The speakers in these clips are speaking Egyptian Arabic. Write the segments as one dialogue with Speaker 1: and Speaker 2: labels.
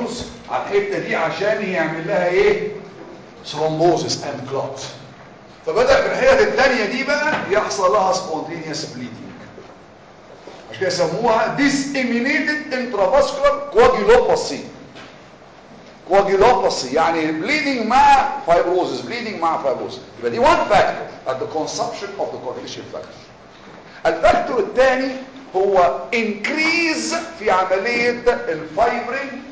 Speaker 1: ترانسفيوز على الحته دي عشان يعمل لها ايه ثرومبوزس اند كلوت فبدا في الحته الثانيه دي بقى يحصل لها سبونتينيوس بليدنج عشان كده يسموها disseminated intravascular coagulopathy coagulopathy يعني bleeding مع fibrosis bleeding مع fibrosis يبقى دي one factor at the consumption of the coagulation factor الفاكتور الثاني هو increase في عملية الفايبرين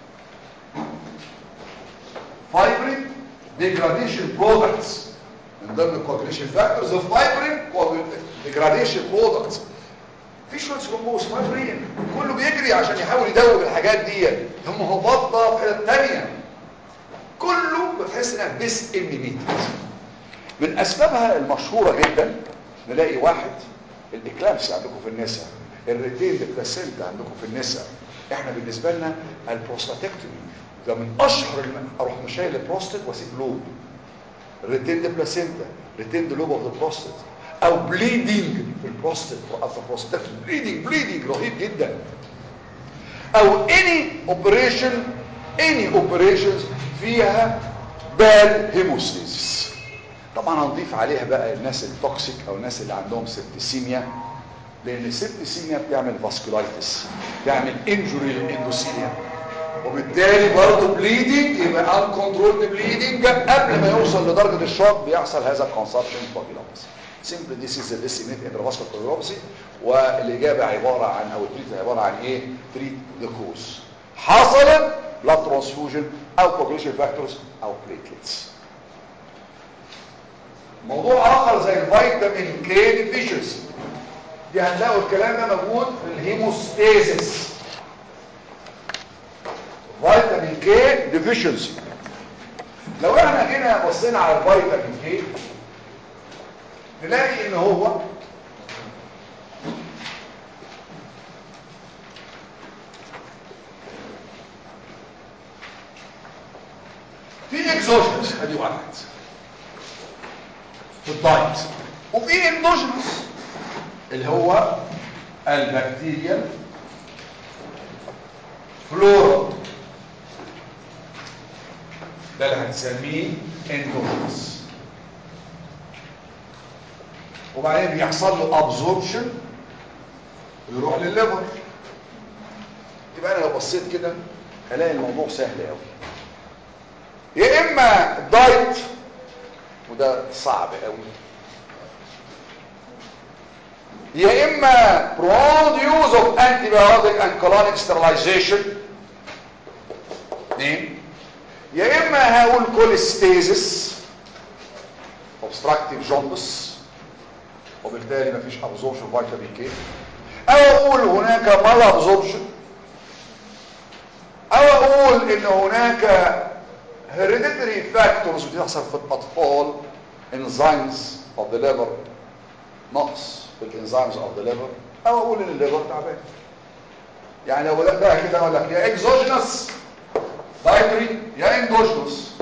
Speaker 1: فايبرين degradation products من ضمن الكوagulation فاكتورز الفايبرين degradation products في شويه ثرومبوز فايبرين كله بيجري عشان يحاول يدوب الحاجات دي هم هبطه في حته ثانيه كله بتحس انها ديس امينيتد من اسبابها المشهوره جدا نلاقي واحد الاكلامس عندكم في النساء الريتين بلاسينتا عندكم في النساء احنا بالنسبه لنا البروستاتكتومي ده من اشهر الم... اروح مشايل البروستات واسيب لوب ريتين بلاسينتا ريتين لوب اوف ذا بروستات او بليدنج في البروستات او في البروستات بليدنج بليدنج رهيب جدا او اني اوبريشن اني اوبريشنز فيها بال هيموستاسيس طبعا هنضيف عليها بقى الناس التوكسيك او الناس اللي عندهم سبتسيميا لان السبتسيميا بتعمل فاسكولايتس بتعمل انجوري للاندوثيليوم وبالتالي برضه بليدنج يبقى انكونترولد بليدنج قبل ما يوصل لدرجه الشوك بيحصل هذا الكونسبشن فاجيلوباسي سيمبل ذيس از ذا اسيميت انترفاسكولار كوجيلوباسي والاجابه عباره عن او التريت عباره عن ايه تريت ذا كوز حصلت بلاد ترانسفيوجن او كوجيشن فاكتورز او بليتلتس موضوع اخر زي الفيتامين كي ديفيشنسي دي هنلاقوا الكلام ده موجود في الهيموستاسيس فيتامين كي ديفيشنسي لو احنا جينا بصينا على الفيتامين كي نلاقي ان هو في اكزوجنس ادي واحد في الدايت وفي اندوجنس اللي هو البكتيريا فلورا ده اللي هنسميه اندوجنس وبعدين بيحصل له ابزوربشن ويروح للليفر يبقى انا لو بصيت كده هلاقي الموضوع سهل قوي يا اما دايت وده صعب قوي يا اما prolonged use of antibiotic and colonic sterilization اثنين يا اما هقول كوليستيزس obstructive jaundice وبالتالي مفيش absorption فيتامين كي او اقول هناك mal absorption او اقول ان هناك hereditary factors بتحصل في الاطفال enzymes of the liver نقص في الانزيمز of the liver او اقول ان الليفر تعبان يعني لو بدات بقى كده اقول لك يا اكزوجينس دايتري يا اندوجينس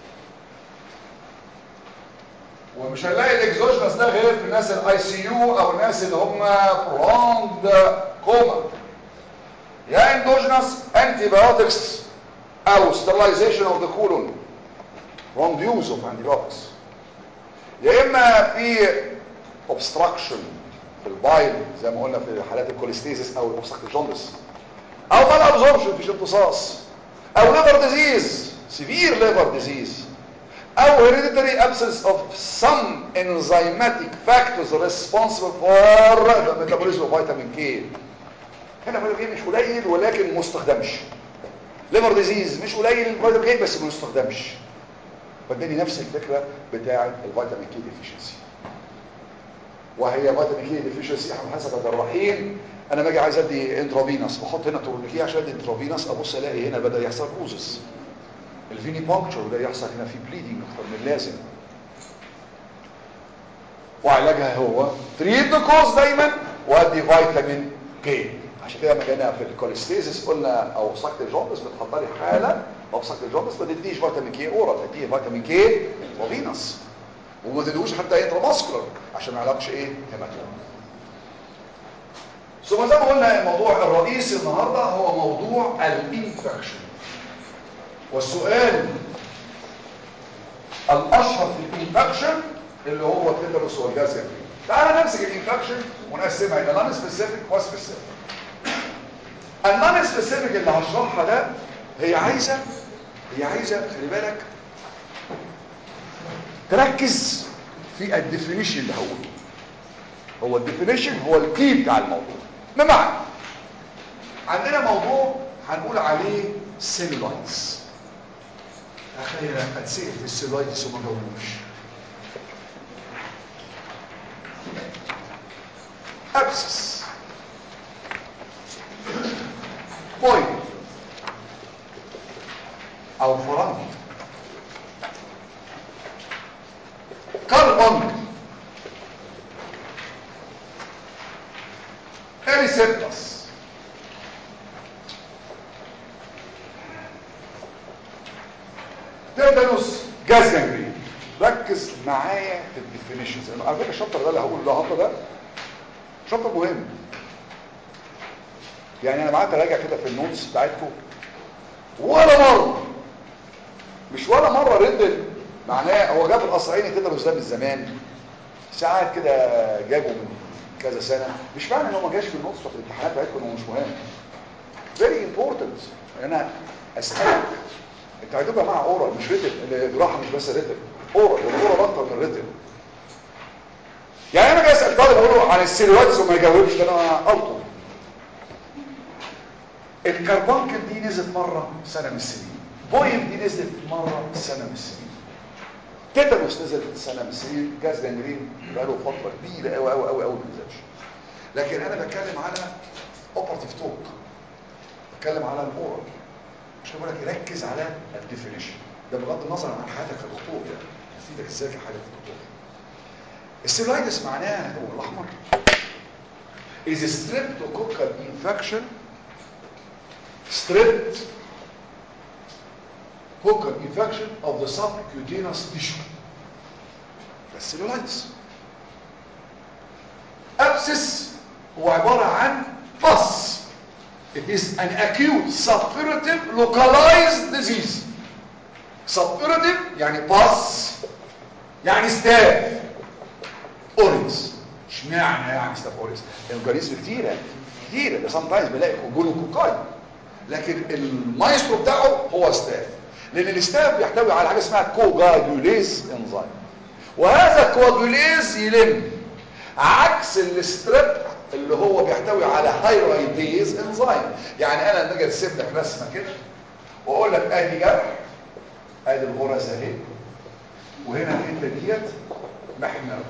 Speaker 1: ومش هنلاقي الاكزوجينس ده غير في الناس الاي سي يو او الناس اللي هم prolonged كوما يا اندوجينس انتي بايوتكس او sterilization of the colon from the use of antibiotics يا اما في obstruction في البايل زي ما قلنا في حالات الكوليستيزيس او الاوبستراكتيف جوندس او مال ابزوربشن مفيش امتصاص او ليفر ديزيز سيفير ليفر ديزيز او hereditary absence of some enzymatic factors responsible for the metabolism of vitamin K هنا فيتامين كي مش قليل ولكن ما استخدمش ليفر ديزيز مش قليل الفيتامين كي بس ما استخدمش فاداني نفس الفكره بتاعه الفيتامين كي ديفيشنسي وهي فيتامين كي ديفيشنسي احنا حسب الجراحين انا باجي عايز ادي انترافينوس بحط هنا تورنيكيه عشان ادي انترافينوس ابص الاقي هنا بدا يحصل روزس الفيني بانكتشر بدا يحصل هنا في بليدنج اكتر من اللازم وعلاجها هو تريد كوز دايما وادي فيتامين كي عشان كده لما جينا في الكوليستيزيس قلنا او سكت الجوندس بتحضري حاله او سكت الجوندس ما تديش فيتامين كي اورال تديه فيتامين كي انترافينوس وما تدوش حتى انتراماسكولار عشان ما يعلقش ايه هيماتوم ثم زي ما قلنا الموضوع الرئيسي النهارده هو موضوع الانفكشن والسؤال الاشهر في الانفكشن اللي هو التيتانوس والجاز جنبي تعالى نمسك الانفكشن ونقسمها الى نون سبيسيفيك وسبيسيفيك النون سبيسيفيك اللي هشرحها ده هي عايزه هي عايزه خلي بالك تركز في الديفينيشن اللي هقوله هو الديفينيشن هو الكي بتاع الموضوع بمعنى عندنا موضوع هنقول عليه سيلولايتس تخيل اتسال في السيلولايتس وما جاوبوش ابسس بوينت او فرنك كربون اريسبتس تيتانوس جاز جانجرين ركز معايا في الديفينيشنز على فكره الشابتر ده اللي هقوله النهارده ده شابتر مهم يعني انا قعدت اراجع كده في النوتس بتاعتكم ولا مره مش ولا مره رد معناه هو جاب القصعيني كده ده من زمان ساعات كده جابه من كذا سنه مش معنى ان هو ما جاش في النص في الامتحانات بتاعتكم انه مش مهم فيري امبورتنت انا اسالك انت هتبقى مع اورال مش ريتن الجراحه مش بس ريتن اورال والاورال اكتر من ريتن يعني انا جاي اسال طالب اقول له عن السيلولايتس وما يجاوبش ده انا الطم الكربونكل دي نزلت مره سنه من السنين بويم دي نزلت مره سنه من السنين تيتانوس نزل سنه من السنين جاز جانجرين بقاله فتره كبيره قوي قوي قوي قوي ما نزلش لكن انا بتكلم على اوبرتيف توك بتكلم على الاورال مش بقول لك ركز على الديفينيشن ده بغض النظر عن حياتك كدكتور يعني يفيدك ازاي في حياتك كدكتور السيلايتس معناها هو الاحمر is a streptococcal infection strep coccal infection of the subcutaneous tissue ده السيلولايتس abscess هو عبارة عن pus it is an acute suppurative localized disease suppurative يعني pus يعني ستاف اورينز اشمعنى يعني ستاف اورينز الاورجانيزم كتيره كتيره ده سام تايمز بلاقي جلوكوكاي لكن المايسترو بتاعه هو ستاف لان الاستاف بيحتوي على حاجه اسمها كوجاجوليز انزيم وهذا الكواجوليز يلم عكس الستريب اللي هو بيحتوي على هايرايديز انزيم يعني انا لما اجي ارسم لك رسمه كده واقول لك ادي جرح ادي الغرز اهي وهنا الحته ديت محمر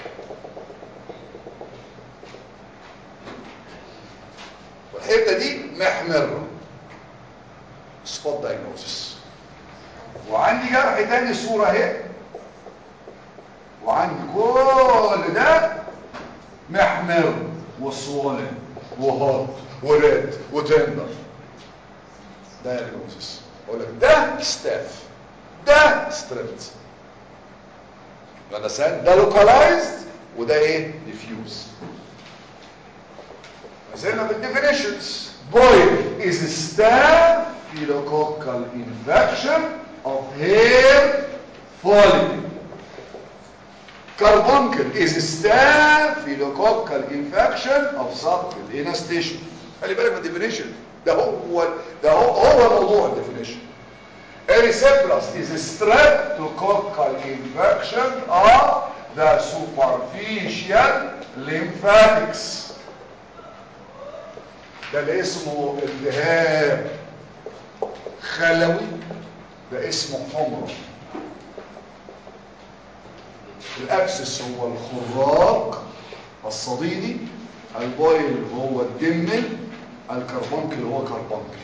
Speaker 1: والحته دي محمر سبوت دايجنوستس وعندي جرح تاني صوره اهي وعندي كل ده محمر وصوالن وهارد وريد وتندر دايجنوستس اقول لك ده ستاف ده ستريبت understand ده localized وده ايه diffuse زينا بالديفينيشنز boil is a staphylococcal infection of hair follicle carbuncle is a staphylococcal infection of subcutaneous tissue خلي بالك من الديفينيشن ده هو ده هو هو موضوع الديفينيشن Erysipelas is a streptococcal infection of the superficial lymphatics ده اللي اسمه التهاب خلوي ده اسمه حمرة الابسس هو الخراق الصديدي البويل هو الدمل الكربونكل هو كربونكل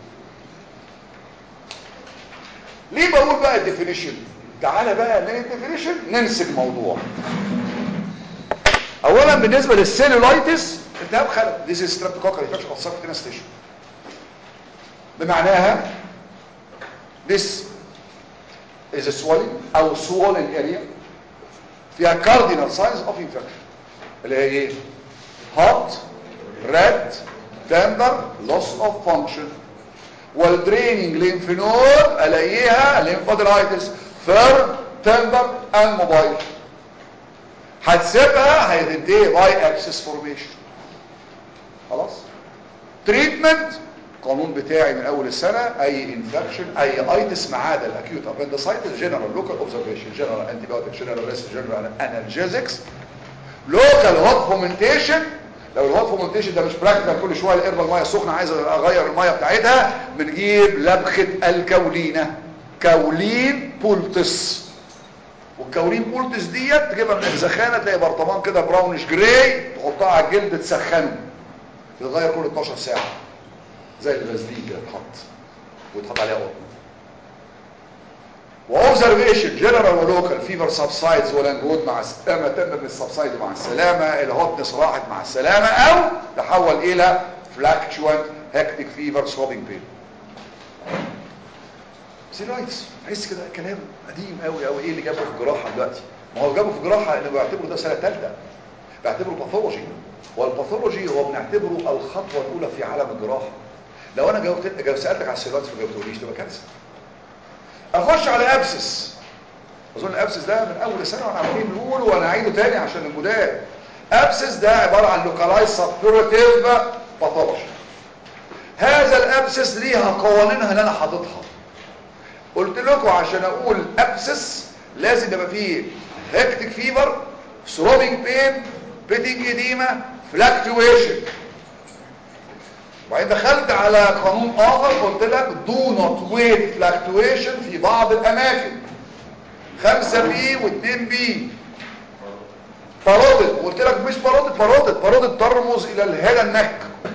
Speaker 1: ليه بقول بقى الديفينيشن تعالى بقى من الديفينيشن ننسى الموضوع اولا بالنسبه للسيلولايتس التهاب خلق this is streptococcal infection of subcutaneous tissue بمعناها this is a swelling او swollen area فيها cardinal signs of infection اللي هي ايه hot red tender loss of function والدريننج ليمف نود الاقيها ليمفادرايتس فيرم تندر اند موبايل هتسيبها هينتهي باي ابسس فورميشن خلاص تريتمنت القانون بتاعي من اول السنه اي انفكشن اي ايتس ما عدا الاكيوت ابندسايتس جنرال لوكال اوبزرفيشن جنرال انتي بايوتيك جنرال ريست جنرال انالجيزكس لوكال هوت فومنتيشن لو الهوت فومنتيشن ده مش براكتيكال كل شويه القربه الميه السخنه عايز اغير الميه بتاعتها بنجيب لبخه الكولينه كولين بولتس والكولين بولتس ديت تجيبها من الزخانه تلاقي برطمان كده براونش جراي تحطها على الجلد تسخنه تتغير كل 12 ساعه زي الفازلين كده تحط ويتحط عليها قطن واوبزرفيشن جنرال ولوكال فيفر سبسايدز ولانجود مع السلامه تندر السبسايد مع السلامه الهوتنس راحت مع السلامه او تحول الى فلاكتشوانت هكتيك فيفر ثروبينج بين سيرايتس تحس كده كلام قديم قوي قوي ايه اللي جابه في الجراحه دلوقتي ما هو جابه في الجراحه اللي بعتبره ده سنه ثالثه بعتبره باثولوجي والباثولوجي هو بنعتبره الخطوه الاولى في عالم الجراحه لو انا جاوبت جاوب سالتك على السيرايتس ما جاوبتوليش تبقى كارثه اخش على ابسس اظن الابسس ده من اول السنه وانا عمالين نقول وانا اعيده تاني عشان المدام ابسس ده عباره عن لوكالايز سبيورتيف باثولوجي هذا الابسس ليها قوانينها اللي انا حاططها قلت لكم عشان اقول ابسس لازم يبقى فيه هيكتيك فيبر ثروبينج بين بيتنج اديما فلاكتويشن وبعدين دخلت على قانون اخر قلت لك دو نوت ويت فلاكتويشن في بعض الاماكن 5 بي و2 بي بارودت قلت لك مش بارودت بارودت بارودت ترمز الى الهيد نك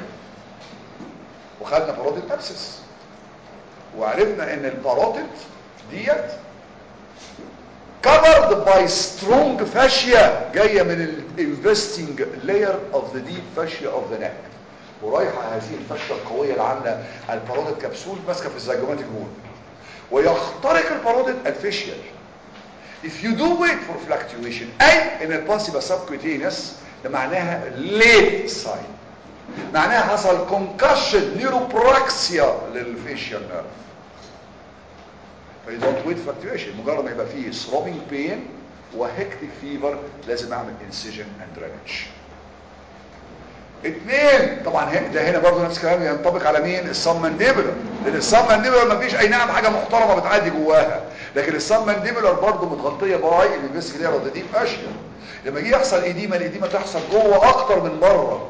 Speaker 1: وخدنا بارودت ابسس وعرفنا ان البارودت ديت covered by strong fascia جايه من الانفستنج layer of the deep fascia of the neck ورايحه هذه الفشه القويه اللي عامله البارودت كبسول ماسكه في الزيجوماتيك بون ويخترق البارودت الفيشيال if you do wait for fluctuation اي ان الباس يبقى subcutaneous ده معناها late sign معناها حصل concussion نيروبراكسيا للفيشيال نيرف فيو دونت ويت fluctuation مجرد ما يبقى فيه throbbing pain وهكتيك فيبر لازم اعمل incision and drainage اثنين طبعا ده هنا برضه نفس الكلام ينطبق على مين السمنديبلر لان السمنديبلر ما فيش اي نعم حاجه محترمه بتعدي جواها لكن السمنديبلر برضه متغطيه باي الانفستيجيتور اوف ذا ديب اشيا لما يجي يحصل ايديما الايديما تحصل جوه اكتر من بره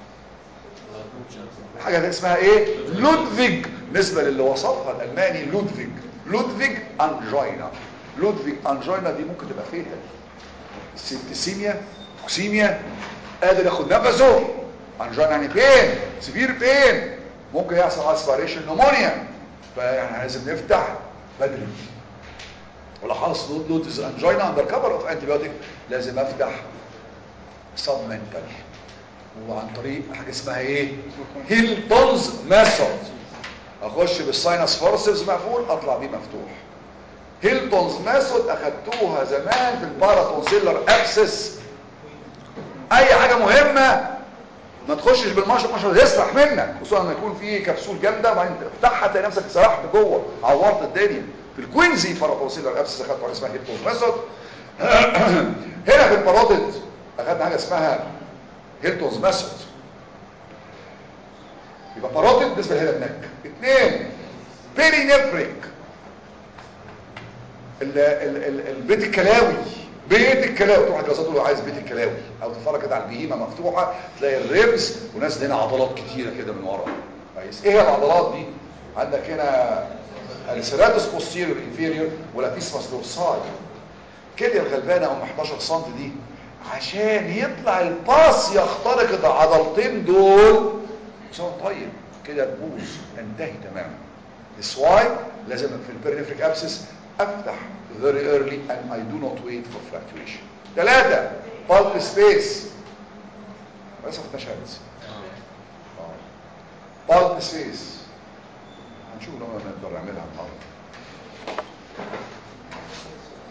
Speaker 1: حاجه اسمها ايه لودفيج بالنسبه للي وصفها الالماني لودفيج لودفيج انجينا لودفيج انجينا دي ممكن تبقى فيتال سيبتسيميا اوكسيميا قادر ياخد نفسه انجينا يعني بين سيفير بين ممكن يحصل اسبيريشن نمونيا فيعني لازم نفتح بدري ولو حصل لود لود انجينا اندر كفر اوف انتي بايوتيك لازم افتح سبمنتال وعن طريق حاجه اسمها ايه هيلتونز ميثود اخش بالساينس فورسز مقفول اطلع بيه مفتوح هيلتونز ميثود اخدتوها زمان في الباراتونسيلر ابسس اي حاجه مهمه ما تخشش بالمشرط مشرط يسرح منك خصوصا لما يكون في كبسول جامده وبعدين تفتحها تلاقي نفسك سرحت جوه عورت الدنيا في الكوينزي باراتونسيلر ابسس اخدت حاجه اسمها هيلتونز ميثود هنا في البارودنت اخدنا حاجه اسمها هيلتونز ميثود يبقى بارودنت بالنسبه لهنا النك اثنين بيرينيفريك ال ال ال البيت الكلاوي بيت الكلاوي تروح الجلسات تقول له عايز بيت الكلاوي او تتفرج كده على البهيمه مفتوحه تلاقي الريبس وناس هنا عضلات كتيره كده من ورا كويس ايه هي العضلات دي عندك هنا السيراتوس بوستيريور انفيريور والابيسماس دورساي كده الغلبانه ام 11 سم دي عشان يطلع الباس يخترق العضلتين دول سواء طيب كده تبوظ تنتهي تماما That's why لازم في البرينفريك ابسس افتح very early and I do not wait for fluctuation ثلاثة bulk space بس ما فتناش هذا bulk space هنشوف لو نقدر نعملها النهارده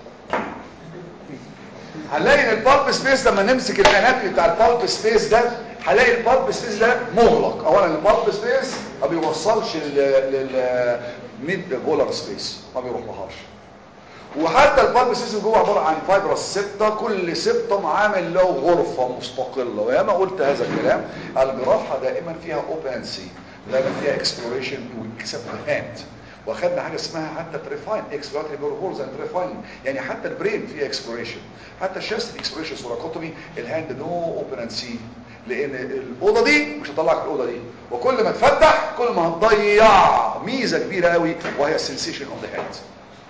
Speaker 1: هنلاقي ان البالب سبيس لما نمسك الاناتومي بتاع البالب سبيس ده هلاقي البالب سبيس ده مغلق اولا البالب سبيس ما بيوصلش لل لل ميد بولار سبيس ما بيروحلهاش وحتى البالب سبيس جوه عباره عن فايبرس سبتة كل سبتم عامل له غرفه مستقله وياما قلت هذا الكلام الجراحه دائما فيها اوبنسي دائما فيها اكسبلوريشن واكسبت هاند واخدنا حاجه اسمها حتى تريفاين اكسبلوراتري بورهولز اند تريفاين يعني حتى البرين فيه اكسبلوريشن حتى الشست اكسبلوريشن سوراكوتومي الهاند نو اوبنسي لان الاوضه دي مش هتطلعك الاوضه دي وكل ما تفتح كل ما هتضيع ميزه كبيره قوي وهي السنسيشن اوف ذا هاند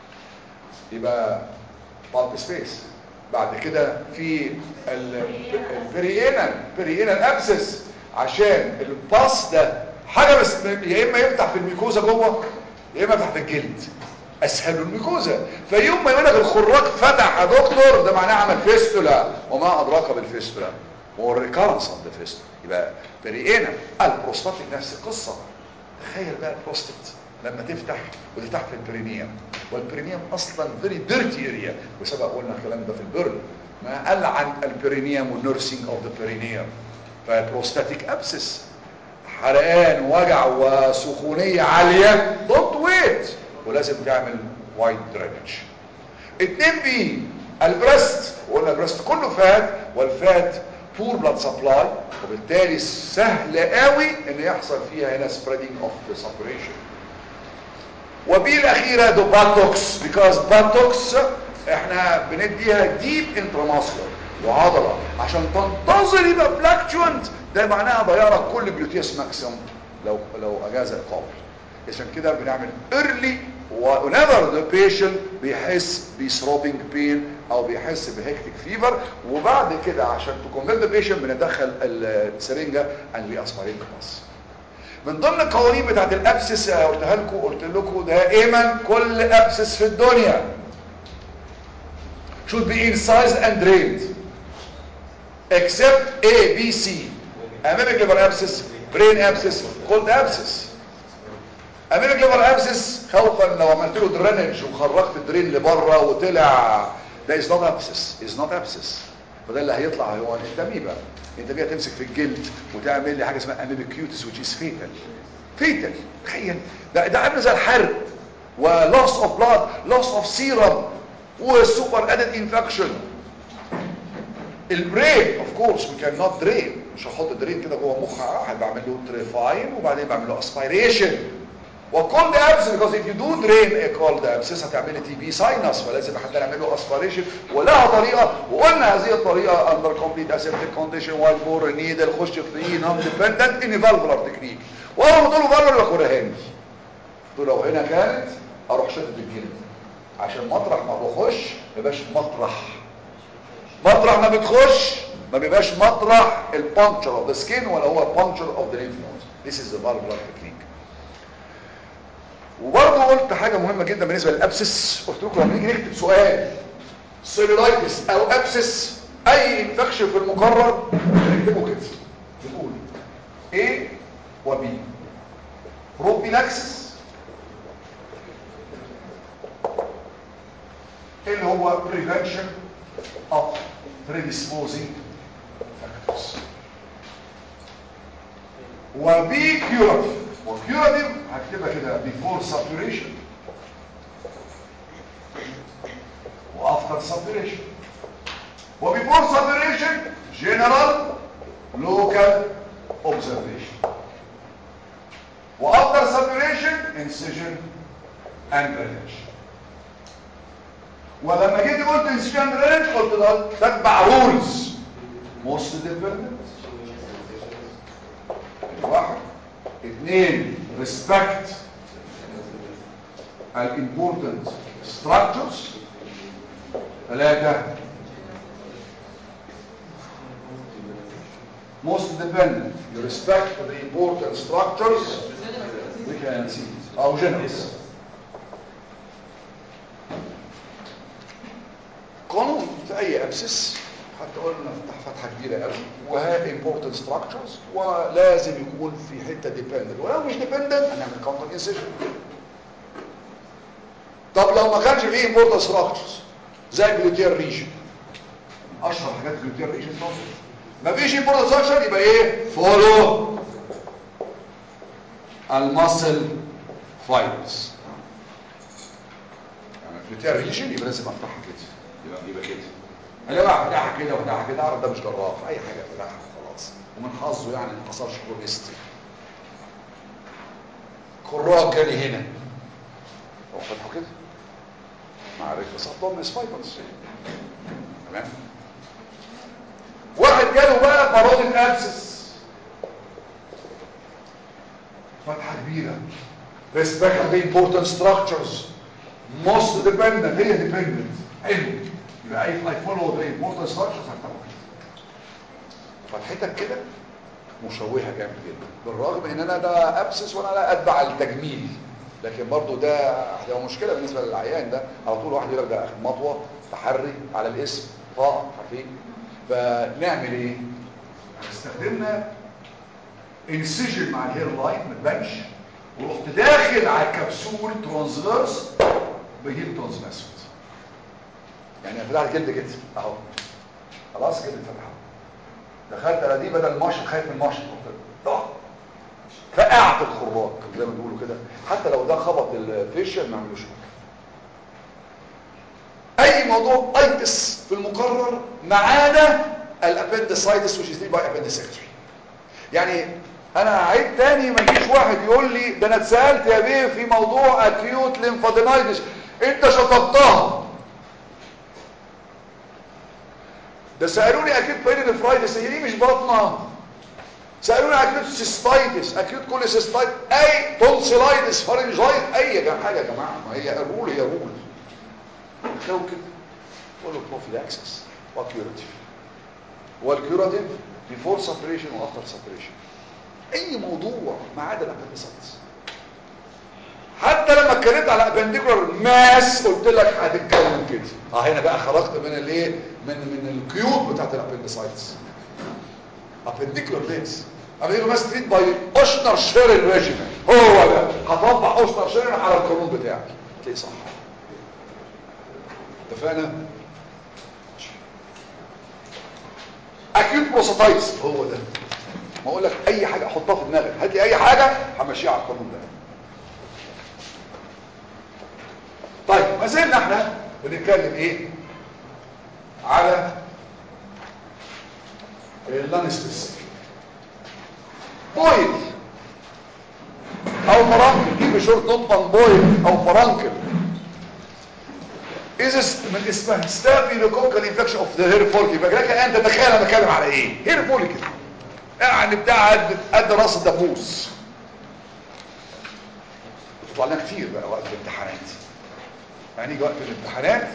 Speaker 1: يبقى بالب سبيس بعد كده في البريينال بريينال ابسس عشان الباس ده حاجه بس يا اما يفتح في الميكوزا جوه يا اما يفتح في الجلد اسهل الميكوزا فيوم ما يقول لك الخراج فتح يا دكتور ده معناه عمل فيستولا وما ادراك بالفيستولا هو الريكارنس اوف ذا فيستولا يبقى بريئنا البروستاتيك نفس القصه تخيل بقى البروستات لما تفتح وتفتح في البرينيوم والبرينيوم اصلا فيري ديرتي اريا وسبق قلنا الكلام ده في البرن ما قال عن البرينيوم والنيرسينج اوف ذا برينيوم فالبروستاتيك ابسس حرقان وجع وسخونيه عاليه دونت ويت ولازم تعمل وايد درينج اتنين بي البريست وقلنا البريست كله فات والفات بور بلاد سبلاي وبالتالي سهل قوي ان يحصل فيها هنا سبريدنج اوف ذا سبريشن وبي الاخيره دو باتوكس بيكوز باتوكس احنا بنديها ديب انتراماسكولار وعضله عشان تنتظر يبقى فلاكتوانت ده معناها ضيارة كل بيوتيس ماكسيمم لو لو اجاز القول عشان كده بنعمل early whenever the patient بيحس بثروبنج بين او بيحس بهكتيك فيفر وبعد كده عشان تكمل the patient بندخل السرنجه and we aspirate the pus من ضمن القوانين بتاعت الابسس قلتها لكم قلت لكم دائما كل ابسس في الدنيا should be incised and drained except A, B, C amamic liver abscess brain abscess cold abscess amamic liver abscess خوفا لو عملت له درينج وخرجت الدرين لبره وطلع ده is not abscess is not abscess فده اللي هيطلع هو التميبه انت بيها تمسك في الجلد وتعمل لي حاجه اسمها اميبيكيوتس which is fatal fatal تخيل ده ده عامل زي الحرق ولوس اوف بلاد لوس اوف سيرم وسوبر ادد انفكشن البرين اوف كورس وي كان نوت درين مش هحط درين كده جوه مخ واحد بعمل له تريفاين وبعدين بعمل له اسبيريشن وكولد ابس because if you do drain a cold abscess هتعمل لي تي بي ساينس فلازم حتى نعمل له اسبيريشن ولها طريقه وقلنا هذه الطريقه اندر كومبليت اسيبتيك كونديشن وايل بور نيدل خش في نون ديبندنت ان فالفولار تكنيك واول ما تقول له فالفولار يبقى هاني قلت لو هنا كانت اروح شدد الجلد عشان مطرح ما بخش ما يبقاش مطرح مطرح ما بتخش ما بيبقاش مطرح البانكشر اوف ذا سكين ولا هو البانكشر اوف ذا ليمف نود This is the valvular technique وبرضه قلت حاجة مهمة جدا بالنسبة للابسس قلت لكم لما نيجي نكتب سؤال سيلولايتس او ابسس اي انفكشن في المقرر نكتبه كده نقول A و B بروفيلاكسس اللي هو prevention of predisposing factors وبي كيوراتيف وكيوراتيف هكتبها كده before saturation وafter saturation وبefore saturation general local observation وafter saturation incision and drainage ولما جيت قلت انسيان رينج قلت ده تتبع رولز موست ديبندنت واحد اثنين ريسبكت الامبورتنت ستراكشرز ثلاثة most dependent you respect the important structures we can see او generous قانون في اي ابسس حتى قلنا فتح فتحه كبيره قوي وها امبورتنت ستراكشرز ولازم يكون في حته ديبندنت ولو مش ديبندنت هنعمل كاونتر انسيشن طب لو ما كانش فيه امبورتنت ستراكشرز زي الجلوتير ريجن اشهر حاجات الجلوتير ريجن ما فيش important structure يبقى ايه follow المسل فايبرز يعني بتاع ريجن يبقى لازم افتحها كده يبقى يبقى كده انا بقى فتحها كده وفتحها كده اعرف ده مش جراح اي حاجه فتحها خلاص ومن حظه يعني ما حصلش كورنيستي كراج جالي هنا هو فتحه كده مع رجل صدام فايبرز تمام واحد جاله بقى بارودين ابسس فتحه كبيره respect the important structures most dependent هي dependent حلو يبقى if I follow the important structures هفتحه فتحتك كده مشوهه جامد جدا بالرغم ان انا ده ابسس وانا لا اتبع التجميل لكن برضو ده هتبقى مشكله بالنسبه للعيان ده على طول واحد يقول لك ده مطوه تحري على الاسم طاقه عارفين فنعمل ايه استخدمنا انسجن مع الهير لاين ما تبانش ورحت داخل على الكبسول ترانسفيرس بهيل ترانسميسد يعني فتحت الجلد كده اهو خلاص كده اتفتح دخلت على دي بدل المشط خايف من المشط فقعت الخراج زي ما بيقولوا كده حتى لو ده خبط الفيشل ما عملوش اي موضوع ايتس في المقرر ما عدا الابندسايتس which is by appendectomy يعني انا عيد تاني ما يجيش واحد يقول لي ده انا اتسالت يا بيه في موضوع اكيوت ليمفادينايتس انت شطبتها ده سالوني اكيد بيرينفرايتس هي دي مش بطنه سالوني اكيوت سيستايتس اكيوت كوليسيستايت اي تونسيلايتس فارنجايت اي حاجه يا جماعه ما هي الرول هي رول خلوا كده قولوا بروفيلاكسس وكيوراتيف والكيوراتيف بيفور سابريشن وافتر سابريشن اي موضوع ما عدا الابندسايتس حتى لما اتكلمت على ابنديكولار ماس قلت لك هتتكلم كده اه هنا بقى خرجت من الايه من من القيود بتاعت الابندسايتس ابنديكولار ماس ابنديكولار ماس تريد باي اوشنر شيرن ريجيمنت هو ده هطبق اوشنر شيرن على القانون بتاعي تلاقيه صح اتفقنا اكيوت بروستاتايتس هو ده ما اقول لك اي حاجه احطها في دماغك هات لي اي حاجه همشيها على القانون ده طيب ما زلنا احنا بنتكلم ايه على اللانستس بويل او فرانكل دي بشورت نطقا بويل او فرانكل إذا من اسمها ستافيلوكوكال انفكشن اوف ذا هير فولك يبقى لك انت تخيل انا بتكلم على ايه هير فولك يعني بتاع قد قد راس الدبوس بتطلع لنا كتير بقى وقت الامتحانات يعني يجي وقت الامتحانات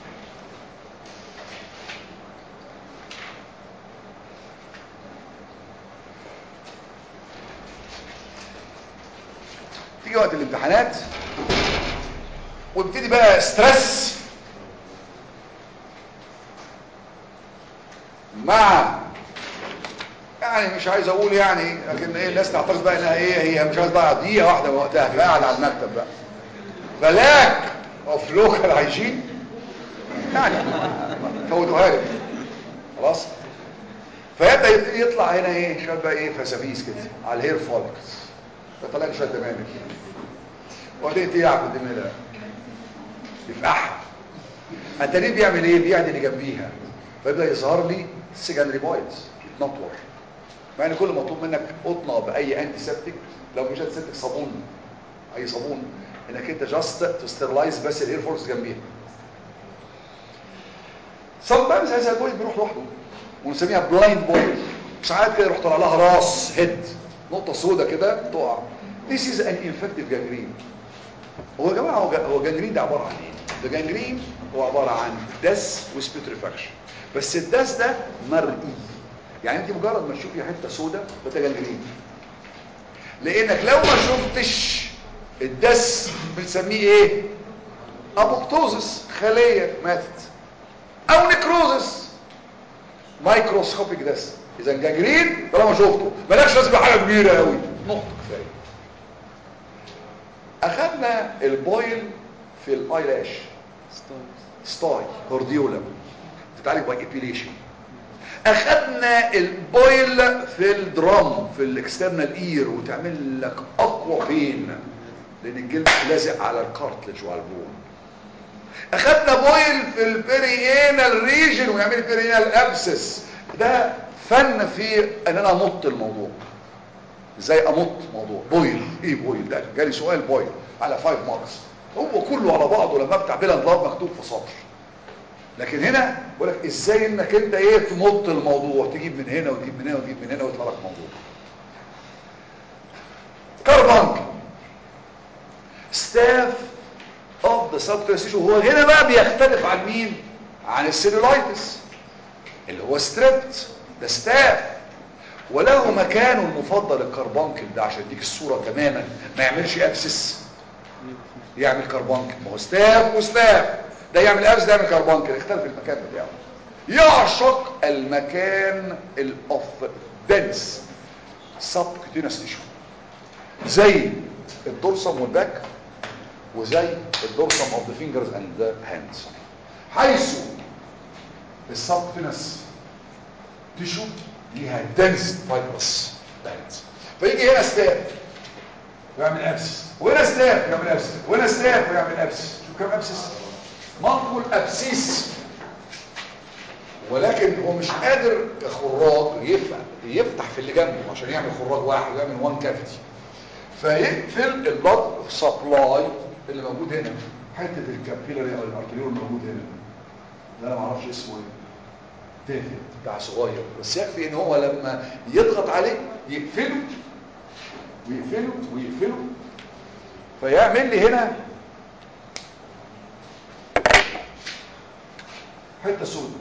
Speaker 1: تيجي وقت الامتحانات وابتدي بقى ستريس مع يعني مش عايز اقول يعني لكن ايه الناس تعتقد بقى انها ايه هي مش عايز بقى دقيقه واحده من وقتها تبقى قاعد على المكتب بقى فلاك اوف لوكال هايجين يعني فوتوها لي خلاص فيبدا يبتدي يطلع هنا ايه شويه بقى ايه فسافيس كده على الهير فولكس فطلع لي شويه دمامل وبعدين يبتدي يعقد الدماغ يفقعها التاني بيعمل ايه بيعدي اللي جنبيها فيبدا يظهر لي سيجنري بوينتس يتنطور مع ان كل مطلوب منك قطنه باي انتي سيبتيك لو مش انتي سيبتيك صابون اي صابون انك انت جاست تسترلايز بس الاير فورس جنبيها سام تايمز هذا البوينت بيروح لوحده ونسميها بلايند بوينت ساعات كده يروح طالع لها راس هيد نقطه سوداء كده تقع This is an infective gangrene هو يا جماعه هو هو جانجرين ده عباره عن ايه ده جانجرين هو عباره عن دس وسبيتريفاكشن بس الدس ده مرئي يعني انت مجرد ما تشوفي حته سوداء ده جانجرين لانك لو ما شفتش الدس بنسميه ايه ابوبتوزس خليه ماتت او نكروزس مايكروسكوبيك دس اذا جانجرين طالما شفته مالكش لازم حاجه كبيره قوي نقطه كفايه اخذنا البويل في الايلاش ستاي هورديولا تتعالج باي ابيليشن اخدنا البويل في الدرام في الاكسترنال اير وتعمل لك اقوى بين لان الجلد لازق على الكارتلج وعلى البون اخدنا بويل في البريينال ريجن ويعمل بريينال ابسس ده فن في ان انا امط الموضوع ازاي امط موضوع بويل ايه بويل ده جالي سؤال بويل على 5 ماركس هو كله على بعضه لما افتح بلا انضاب مكتوب في سطر لكن هنا بقول لك ازاي انك انت ايه تمط الموضوع تجيب من هنا وتجيب من هنا وتجيب من هنا ويطلع لك موضوع كاربانك ستاف اوف ذا سبترسيشن هو هنا بقى بيختلف عن مين عن السيلولايتس اللي هو ستريبت ده ستاف وله مكانه المفضل الكربانكل ده عشان يديك الصورة تماما ما يعملش ابسس يعمل كربانكل ما هو ستاف وستاف ده يعمل ابس ده يعمل كربانكل اختلف المكان بتاعه يعشق المكان الاوف دنس سب كتينس تيشو زي الدورسم والباك وزي الدورسم اوف ذا فينجرز اند ذا هاندز حيث السبكتينس تيشو ليها دنس فايبرس باندز فيجي هنا ستاف ويعمل ابسس وهنا ستاف ويعمل ابسس وهنا ستاف ويعمل ابسس شوف كم ابسس منقول ابسيس ولكن هو مش قادر خراج يفتح يفتح في اللي جنبه عشان يعمل خراج واحد ويعمل وان كافيتي فيقفل البلد سبلاي اللي موجود هنا حته الكابيلاري او الارتريول الموجود هنا ده انا ما اعرفش اسمه ايه تافه بتاع صغير بس يكفي ان هو لما يضغط عليه يقفله ويقفله ويقفله فيعمل لي هنا حته سوداء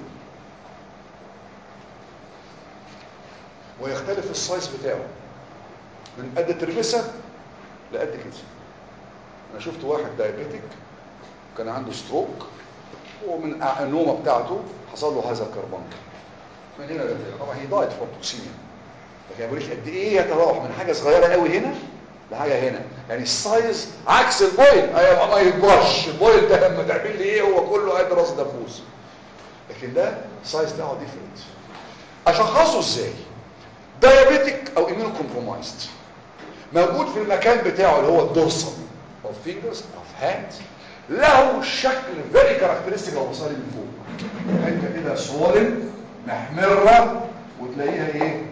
Speaker 1: ويختلف السايز بتاعه من قد التربسه لقد كده انا شفت واحد دايابيتك كان عنده ستروك ومن النومه بتاعته حصل له هذا الكربانكل من هنا لهنا طبعا هي دايت فور توكسيميا لكن بقول لك قد ايه يتراوح من حاجه صغيره قوي هنا لحاجه هنا يعني السايز عكس البويل ايوه ما يكبرش البويل ده لما تعمل لي ايه هو كله قد راس دبوس لكن ده السايز بتاعه ديفرنت اشخصه ازاي دايابيتك او اميونو كومبرومايزد موجود في المكان بتاعه اللي هو الدورسال اوف فينجرز اوف هاند له شكل فيري كاركترستيك لو بصالي من فوق حته كده صوالم محمره وتلاقيها ايه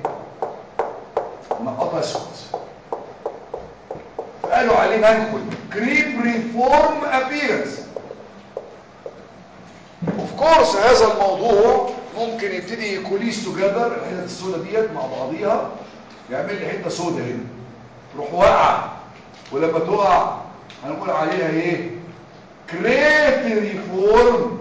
Speaker 1: منقطه اسود فقالوا عليه منخل كريب ريفورم ابيرنس اوف كورس هذا الموضوع ممكن يبتدي يكوليس توجذر الحتت السوداء ديت مع بعضيها يعمل لي حته سوداء هنا تروح واقعه ولما تقع هنقول عليها ايه كريتري فورم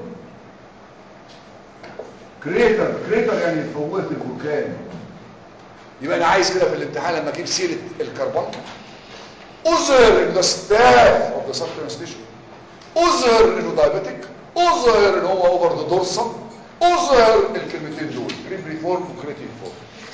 Speaker 1: كريتر كريتر يعني فوهة البركان يبقى انا عايز كده في الامتحان لما اجيب سيره الكربون اظهر ان ده ستاف اوف ذا سبترانستيشن اظهر انه دايابيتك اظهر ان هو اوفر ذا دورسم اظهر الكلمتين دول كريبري فورم وكريتين فورم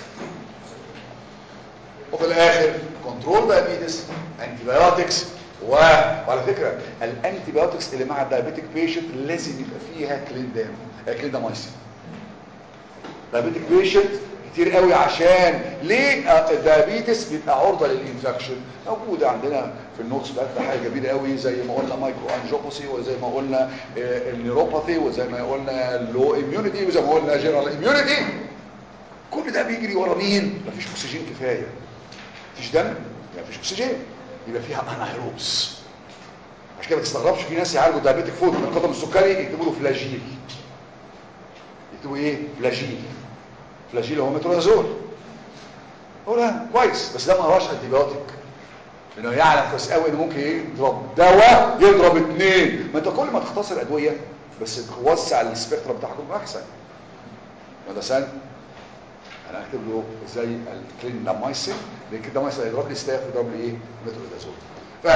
Speaker 1: وفي الاخر كنترول دايابيتس انتي بايوتكس وعلى فكرة الانتي بايوتكس اللي مع الدايابيتك بيشنت لازم يبقى فيها كليندام كليندامايسين دايابيتك بيشنت كتير قوي عشان ليه الدايابيتس بيبقى عرضة للانفكشن موجودة عندنا في النوتس بتاعتنا حاجة كبيرة قوي زي ما قلنا مايكرو انجوباسي وزي ما قلنا النيوروباثي وزي ما قلنا اللو اميونيتي وزي ما قلنا جنرال اميونيتي كل ده بيجري ورا مين مفيش اكسجين كفاية مفيش دم مفيش اكسجين يبقى فيها انايروبس عشان كده ما تستغربش في ناس يعالجوا دايابيتك فود من القدم السكري يكتبوا له فلاجيل يكتبوا ايه فلاجيل فلاجيل هو مترونازول هو لا كويس بس ده ما هوش انتي بايوتيك لانه يعلم كويس قوي انه ممكن يضرب دواء يضرب اثنين ما انت كل ما تختصر ادويه بس توسع السبيكترم بتاعهم احسن وده سن انا اكتب له زي الكليندامايسين لان الكليندامايسين هيضرب لي ستاف ويضرب لي ايه مترونازول ف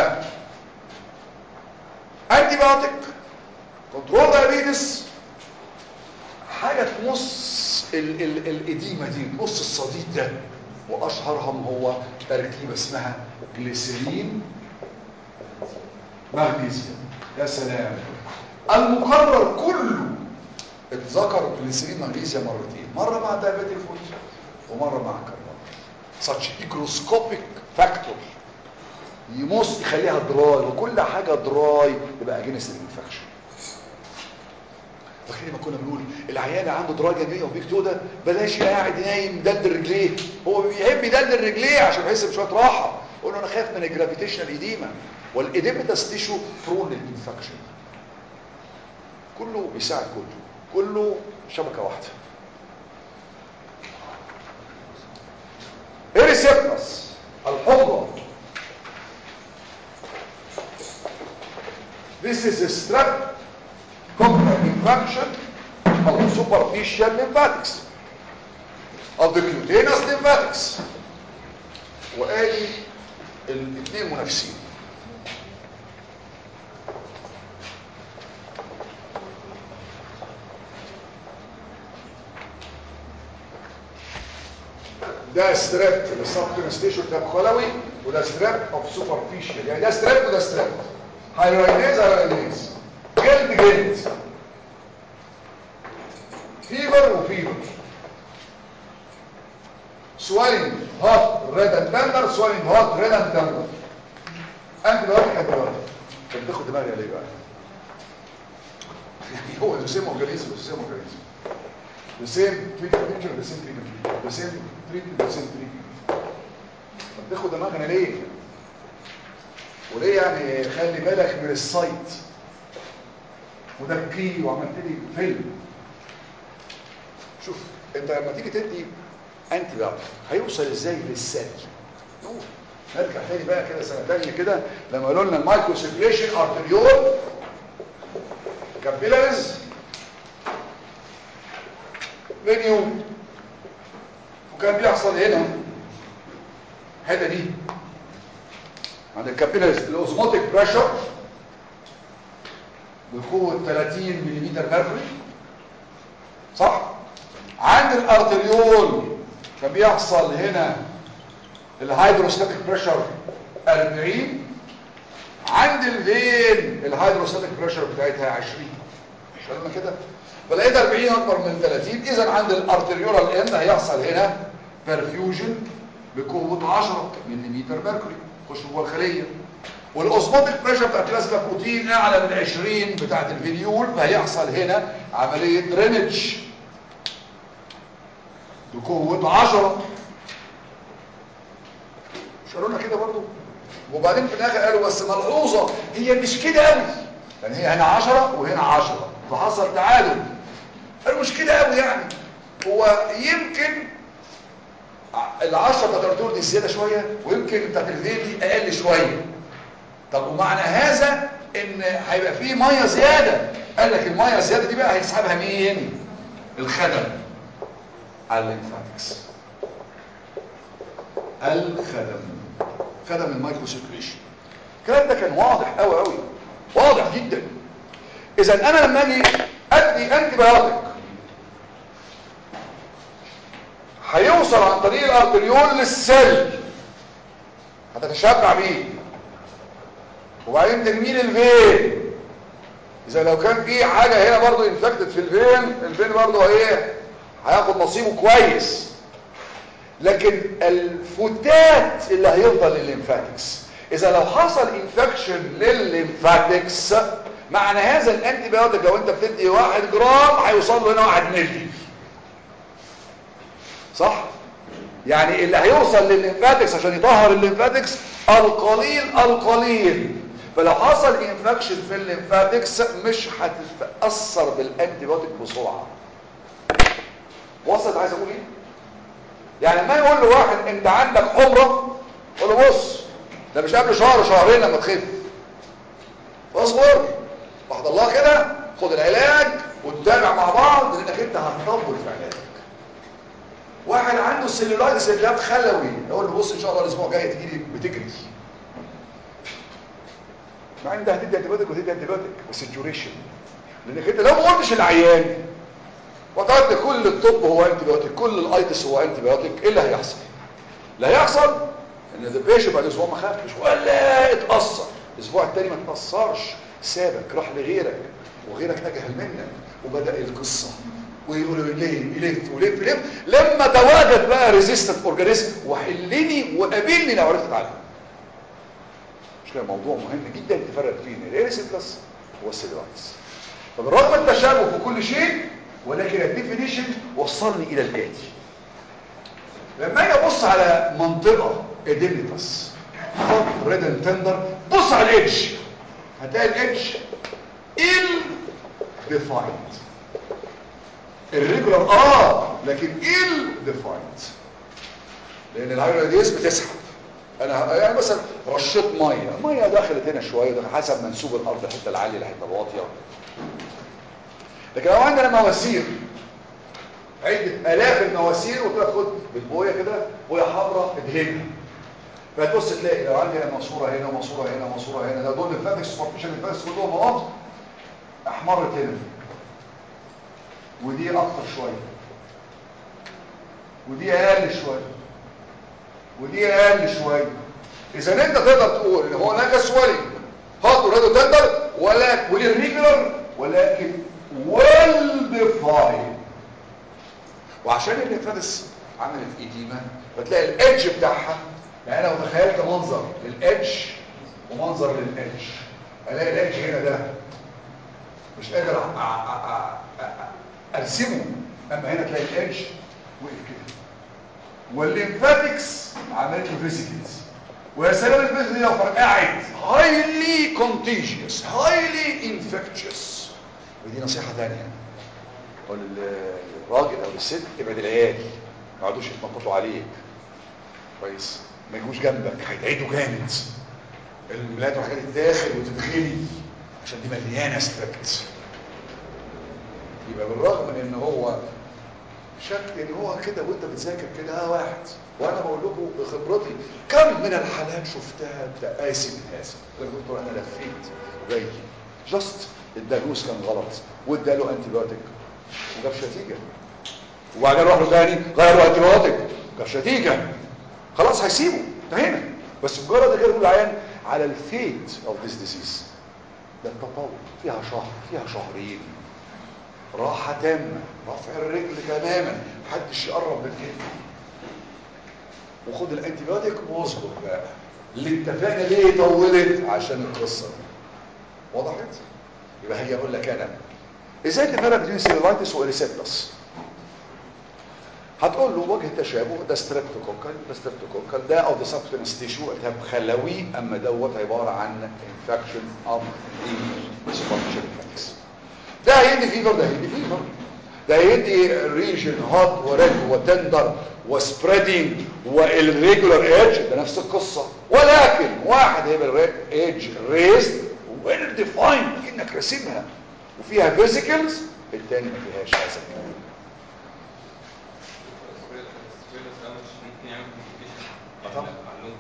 Speaker 1: انتي بايوتيك كنترول دايابيتس حاجه تمص ال ال الاديمه دي تمص الصديد ده واشهرهم هو تركيبه اسمها جليسرين مغنيسيوم يا سلام المقرر كله اتذكر بنسلين مغنيسيا مرتين مره مع دايابيتيك فوت ومره مع كربون such microscopic factor يمص يخليها دراي وكل حاجه دراي يبقى اجينست الانفكشن فاكرين ما كنا بنقول العيان عنده دراي جانبيه وبيكتودا بلاش قاعد نايم مدلدل رجليه هو بيحب يدلدل رجليه عشان يحس بشويه راحه قول له انا خايف من الجرافيتيشنال ايديما والاديمتاس تيشو برون للانفكشن كله بيساعد كله كله شبكه واحده ايريسيبتس الحمرة This is a strep coccal infection of the superficial lymphatics of the cutaneous lymphatics وادي الاثنين منافسين ده ستريب للسبكونستيشن ده خلوي وده ستريب اوف سوبرفيشال يعني ده ستريب وده ستريب هايراينيز هايراينيز جلد جلد فيبر وفيبر سوالين هوت ريد اند تندر سوالين هوت ريد اند تندر انت دلوقتي انت دلوقتي طب تاخد دماغي ليه بقى يعني هو الجسم اورجانيزم الجسم اورجانيزم the same treatment picture the same treatment the same treatment the same treatment طب تاخد دماغنا ليه وليه يعني خلي بالك من السايت ودكيه وعملت لي فيلم شوف انت لما تيجي تدي انتي بايوتيك هيوصل ازاي للسيل نور نرجع تاني بقى كده سنه تانيه كده لما قالوا لنا المايكرو سيركيليشن ارتريول كابيلاريز فيديو وكان بيحصل هنا الحته دي عند الكابيلاريز الاوزموتيك بريشر بقوه 30 ملم ميركوري صح عند الارتريول كان بيحصل هنا الهيدروستاتيك بريشر 40 عند الفين الهيدروستاتيك بريشر بتاعتها 20 شغلنا كده فلقيت 40 اكبر من 30 اذا عند الارتريولال اند هيحصل هنا برفيوجن بقوه 10 ملم ميركوري خش جوه الخليه والاوزموتيك بريشر بتاع البلازما بروتين اعلى من 20 بتاعت الفينيول فهيحصل هنا عمليه درينج بقوه 10 شالونا كده برضو وبعدين في الاخر قالوا بس ملحوظه هي مش كده قوي يعني هي هنا 10 وهنا 10 فحصل تعادل قالوا مش كده قوي يعني هو يمكن العشرة بتاعت الارتور دي زيادة شوية ويمكن بتاعت الفين دي اقل شوية طب ومعنى هذا ان هيبقى فيه مية زيادة قال لك المية الزيادة دي بقى هيسحبها مين الخدم الليمفاتكس الخدم خدم المايكرو سيركيليشن الكلام ده كان واضح قوي قوي واضح جدا اذا انا لما اجي ادي انتي بايوتيك هيوصل عن طريق الارتريول للسيل هتتشبع بيه وبعدين ترميه للفين اذا لو كان في حاجه هنا برضو انفكتد في الفين الفين برضو ايه هياخد نصيبه كويس لكن الفتات اللي هيفضل للليمفاتكس اذا لو حصل انفكشن للليمفاتكس معنى هذا الانتي بايوتيك لو انت بتدي واحد جرام هيوصل له هنا واحد ملي صح يعني اللي هيوصل للليمفاتكس عشان يطهر الليمفاتكس القليل القليل فلو حصل انفكشن في الليمفاتكس مش هتتاثر بالانتي بايوتيك بسرعه وصلت عايز اقول ايه يعني ما يقول له واحد انت عندك حمره قول له بص ده مش قبل شهر شهرين لما تخف اصبر واحد الله كده خد العلاج وتتابع مع بعض لانك انت هتطول في علاجك واحد عنده السيلولايتس التهاب خلوي اقول له بص ان شاء الله الاسبوع الجاي تجي لي بتجري مع ان ده هتدي انتيبيوتيك وتدي انتيبيوتيك بس الديوريشن لانك انت لو ما قلتش العيان وقعدت كل الطب هو انتيبيوتيك كل الايتس هو انتيبيوتيك ايه اللي هيحصل اللي هيحصل ان البيشنت بعد اسبوع ما خافش ولا اتاثر الاسبوع الثاني ما اتاثرش سابك راح لغيرك وغيرك اجهل منك وبدا القصه ويقولوا ليه يلف ويلف يلف لما تواجد بقى ريزيستنت اورجانيزم وحلني وقابلني لو عرفت اتعلم مش كده موضوع مهم جدا تفرق فيه الاريسيبلس والسيلولايتس فبالرغم التشابه في كل شيء ولكن الديفينيشن وصلني الى الاتي لما اجي ابص على منطقه اديميتاس خط ريدن تندر بص على الاتش هتلاقي الاتش ال ديفايند الريجولار اه لكن ال ديفايند لان الهايروديز بتسحب انا يعني مثلا رشيت ميه ميه دخلت هنا شويه دخل حسب منسوب الارض الحته العاليه الحته الواطيه لكن لو عندنا مواسير عدة آلاف المواسير وتبقى خد بالبوية كده بوية حمراء ادهنها فتبص تلاقي لو عندي هنا ماسوره هنا وماسوره هنا وماسوره هنا ده دول الفاتكس سوبرفيشال الفاتكس كلهم اهو احمرت هنا ودي اكتر شويه ودي اقل شويه ودي اقل شويه اذا انت تقدر تقول ان هو هناك سوالي هات ورادو تندر ولكن وللريجولر ولكن ويل ديفايند وعشان النفادس عملت ايديما فتلاقي الادج بتاعها يعني انا لو تخيلت منظر للادج ومنظر للادج الاقي الادج هنا ده مش قادر أ- أ- أ- أ- ارسمه اما هنا تلاقي الادج وقف كده والليمفاتكس عملت له فيزيكلز ويا سلام الفيزيكلز دي لو فرقعت هايلي كونتيجيوس هايلي انفكتشوس ودي نصيحه ثانيه قول للراجل او للست ابعد العيال ما يقعدوش يتنططوا عليك كويس ما يجوش جنبك هيتعدوا جامد الملايات والحاجات تتاخد وتتغلي عشان دي مليانه ستريكت يبقى بالرغم من ان هو شك ان هو كده وانت بتذاكر كده اه واحد وانا بقول لكم بخبرتي كم من الحالات شفتها تقاسي من هذا يقول لك دكتور انا لفيت وجاي جاست الدايجنوز كان غلط واداله انتي بايوتيك وجابش نتيجه وبعدين راح له تاني غير له انتي بايوتيك جابش نتيجه خلاص هيسيبه انتهينا بس مجرد غير العيان على الفيت اوف ذيس ديزيز ده التطور فيها شهر فيها شهرين راحة تامة رفع الرجل تماما محدش يقرب من كده وخد الانتيبيوتيك واصبر بقى اللي اتفقنا ليه طولت عشان القصة دي وضحت يبقى هي اقول لك انا ازاي تفرق بين سيلولايتس واريسيبتس هتقول له وجه التشابه ده ستريبتوكوكال ده ستريبتوكوكال ده او ده سبستنس تيشو التهاب خلوي اما دوت عباره عن انفكشن اوف ذا سوبرفيشال انفكشن ده هيدي فيفر ده هيدي فيفر ده هيدي ريجن هوت وريد وتندر وسبريدنج والريجولار ايدج ده نفس القصه ولكن واحد هيبقى ايدج ريزد ويل ديفايند كانك راسمها وفيها فيزيكلز التاني ما فيهاش هذا الكلام آه طبعا.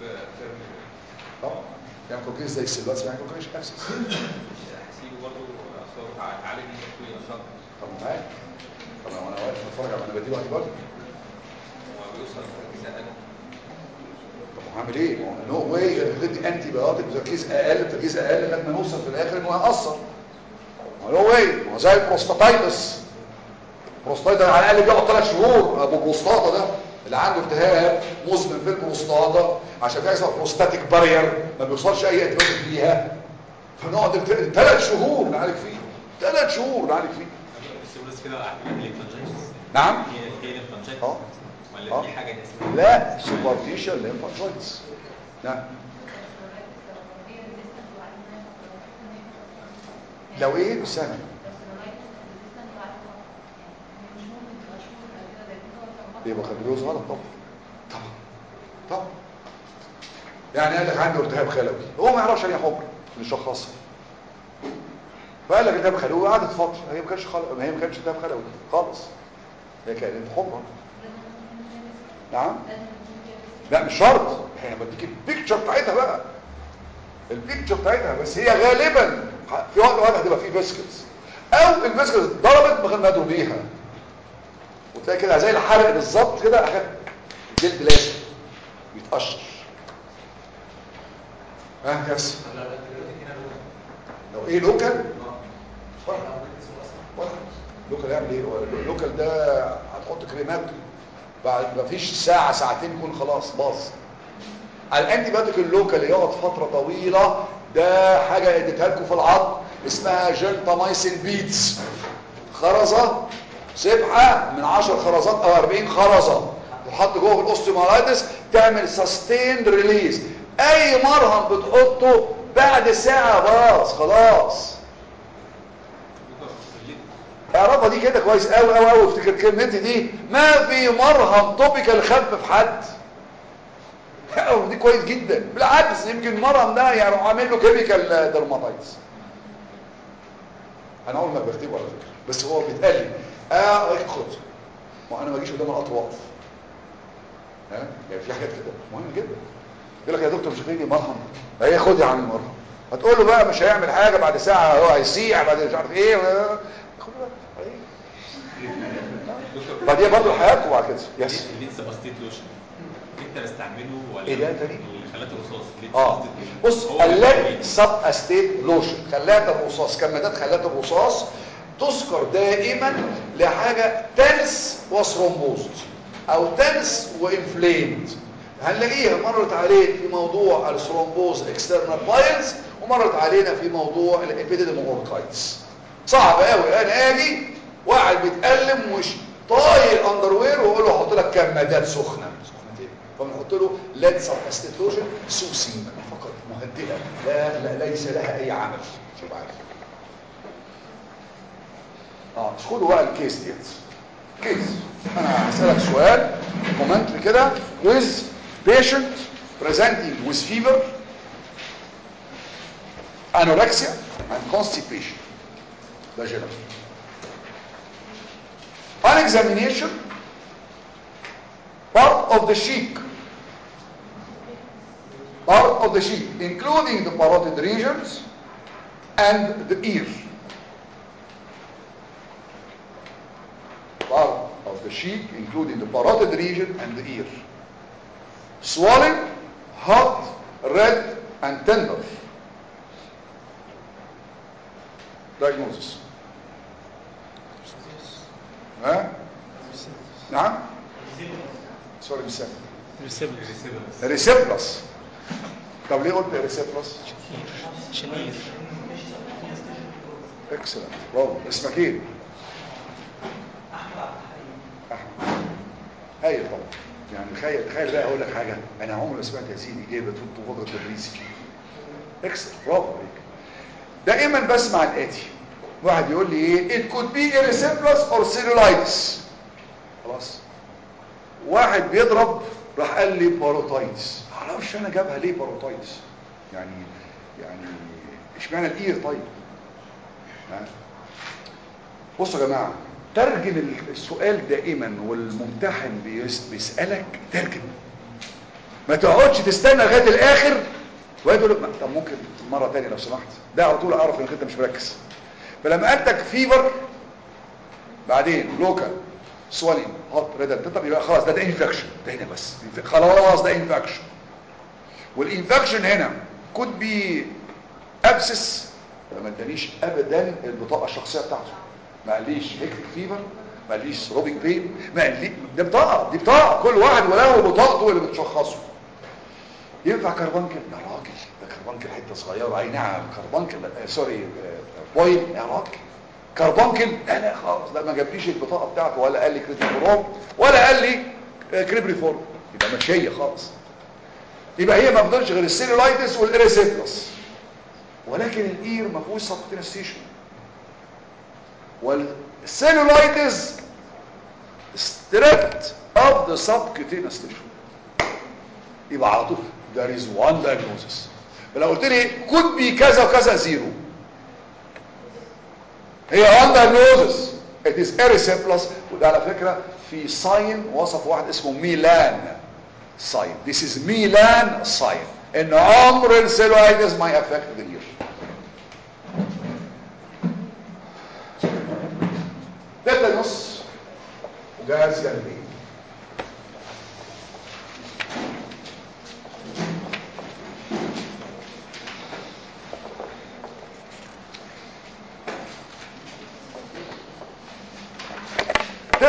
Speaker 1: طبعا يعني كوكيز زي السيلواتس يعني كوكيز ابسس
Speaker 2: هسيبه برضه اصور عالج التكوين اصلا
Speaker 1: طب معاك طب لو انا واقف بتفرج على انا بديله انتي بايوتيك
Speaker 2: هو بيوصل لتركيز اقل
Speaker 1: طب هعمل ايه؟ نو واي انك تدي انتي بايوتيك بتركيز اقل تركيز اقل لغايه ما نوصل في الاخر انه هيأثر نو واي ما هو زي البروستاتايتس البروستاتايتس على الاقل بيقعد ثلاث شهور ابو بروستاتا ده اللي عنده التهاب مزمن في البروستاتا عشان في حاجه اسمها بروستاتيك بارير ما بيوصلش اي انتباه ليها فنقعد ثلاث شهور نعالج فيه ثلاث شهور نعالج فيه
Speaker 2: السيولوس كده اعتماد الانفانجايتس
Speaker 1: نعم
Speaker 2: هي هي الانفانجايتس
Speaker 1: اه
Speaker 2: ولا
Speaker 1: آه.
Speaker 2: في حاجه اسمها
Speaker 1: لا سوبرفيشال ليمفانجايتس نعم لو ايه سنه يبقى خبريوز غلط طبعا طبعا طبعا يعني قال لك عنده التهاب خلوي هو ما يعرفش ان هي حمر نشخصها فقال لك التهاب خلوي وقعدت فتره هي ما كانتش خل... هي ما كانتش التهاب خلوي خالص هي كانت حمره نعم لا مش شرط احنا بديك البيكتشر بتاعتها بقى البيكتشر بتاعتها بس هي غالبا في وقت واحد هتبقى فيه فيسكلز او الفيسكلز ضربت من غير ما يدروا بيها وتلاقي كده زي الحرق بالظبط كده اخد الجلد لازم بيتقشر ها يس لو ايه لوكال ولا ولا لوكال يعمل ايه هو اللوكال ده هتحط كريمات بعد ما فيش ساعة ساعتين يكون خلاص باظ الانتي بايوتيك اللوكال يقعد فترة طويلة ده حاجة اديتها لكم في العظم اسمها جنتامايسين بيتس خرزة سبحة من 10 خرزات او 40 خرزة تحط جوه في الاوستيومالايتس تعمل سستيند ريليز اي مرهم بتحطه بعد ساعة باظ خلاص اعرفها دي كده كويس قوي قوي قوي افتكر كلمتي دي ما في مرهم توبيكال خفف حد أو دي كويس جدا بالعكس يمكن المرهم ده يعني عامل له كيميكال درماتايتس انا اول ما بكتبه على فكره بس هو بيتقال لي اه خد ما انا ما اجيش قدام القطر واقف ها يعني في حاجات كده مهم جدا يقول لك يا دكتور مش هتيجي مرهم هي خد يا عم المرهم هتقول له بقى مش هيعمل حاجه بعد ساعه هو هيسيح بعد مش عارف ايه خد بقى بعدين برضه حياته وبعد كده يس
Speaker 2: اللي لسه بسيط لوشن انت بستعمله ولا
Speaker 1: إيه ده تاني؟
Speaker 2: الخلات الرصاص اللي
Speaker 1: اه بص خلات سب استيت لوشن خلات الرصاص كمادات خلات الرصاص تذكر دائما لحاجه تنس وثرومبوزد او تنس وانفليمد هنلاقيها مرت عليك في موضوع الثرومبوز اكسترنال بايلز ومرت علينا في موضوع الابيديديم اوركايتس صعب قوي انا اجي واحد بيتألم وش طايل اندروير واقول له احط لك كمادات سخنه سخنتين فبنحط له ليد سب استيتروجين سوسين فقط مهدئه لا, لا ليس لها اي عمل شوف عارف اه خدوا بقى الكيس ديت كيس انا هسالك سؤال كومنت كده with patient presenting with fever anorexia and constipation ده جنرال on examination part of the cheek part of the cheek including the parotid regions and the ear part of the cheek including the parotid region and the ear swollen hot red and tender diagnosis ها نعم سوري مش سامع ريسيبلس طب ليه قلت ريسيبلس
Speaker 3: شنير
Speaker 1: اكسلنت برافو اسمك ايه احمد هايل طبعا يعني تخيل تخيل بقى اقول لك حاجه انا عمري ما سمعت يا سيدي اجابه طول تدريسي اكسلنت برافو عليك دائما بسمع الاتي واحد يقول لي ايه it could be erysipelas or cellulitis خلاص واحد بيضرب راح قال لي باروتايتس معرفش انا جابها ليه باروتايتس يعني يعني اشمعنى الاير طيب ها بصوا يا جماعه ترجم السؤال دائما والممتحن بيس- بيسالك ترجم ما تقعدش تستنى لغايه الاخر ويقول لك طب ممكن مره ثانيه لو سمحت ده على طول اعرف انك انت مش مركز فلما قالتك فيبر بعدين لوكال سوالين هوت ريدل طب يبقى خلاص ده ده انفكشن ده هنا بس خلاص ده انفكشن والانفكشن هنا could be abscess ما ادانيش ابدا البطاقه الشخصيه بتاعته ما قاليش هيكتك فيبر ما قاليش روبيك بين ما قاليش ده بطاقه دي بطاقه كل واحد وله بطاقته اللي بتشخصه ينفع كربانكل يا راجل ده كربانكل حته صغيره اي نعم كربانكل آه سوري آه بويل يا راجل كربانكل لا لا خالص ده ما جابليش البطاقه بتاعته ولا قال لي كريتيفورم ولا قال لي آه كريبريفورم يبقى مش هي خالص يبقى هي ما بتقدرش غير السيلولايتس والاريسيبلس ولكن الاير ما فيهوش سبكتينستيشن والسيلولايتس stripped of the subcutaneous tissue يبقى على طول there is one diagnosis فلو قلت لي could be كذا وكذا زيرو هي one diagnosis it is erysipelas وده على فكرة في ساين وصف واحد اسمه ميلان ساين this is ميلان ساين ان عمر السيلولايتس ما يأفكت the ear تيتانوس وجهاز جانبي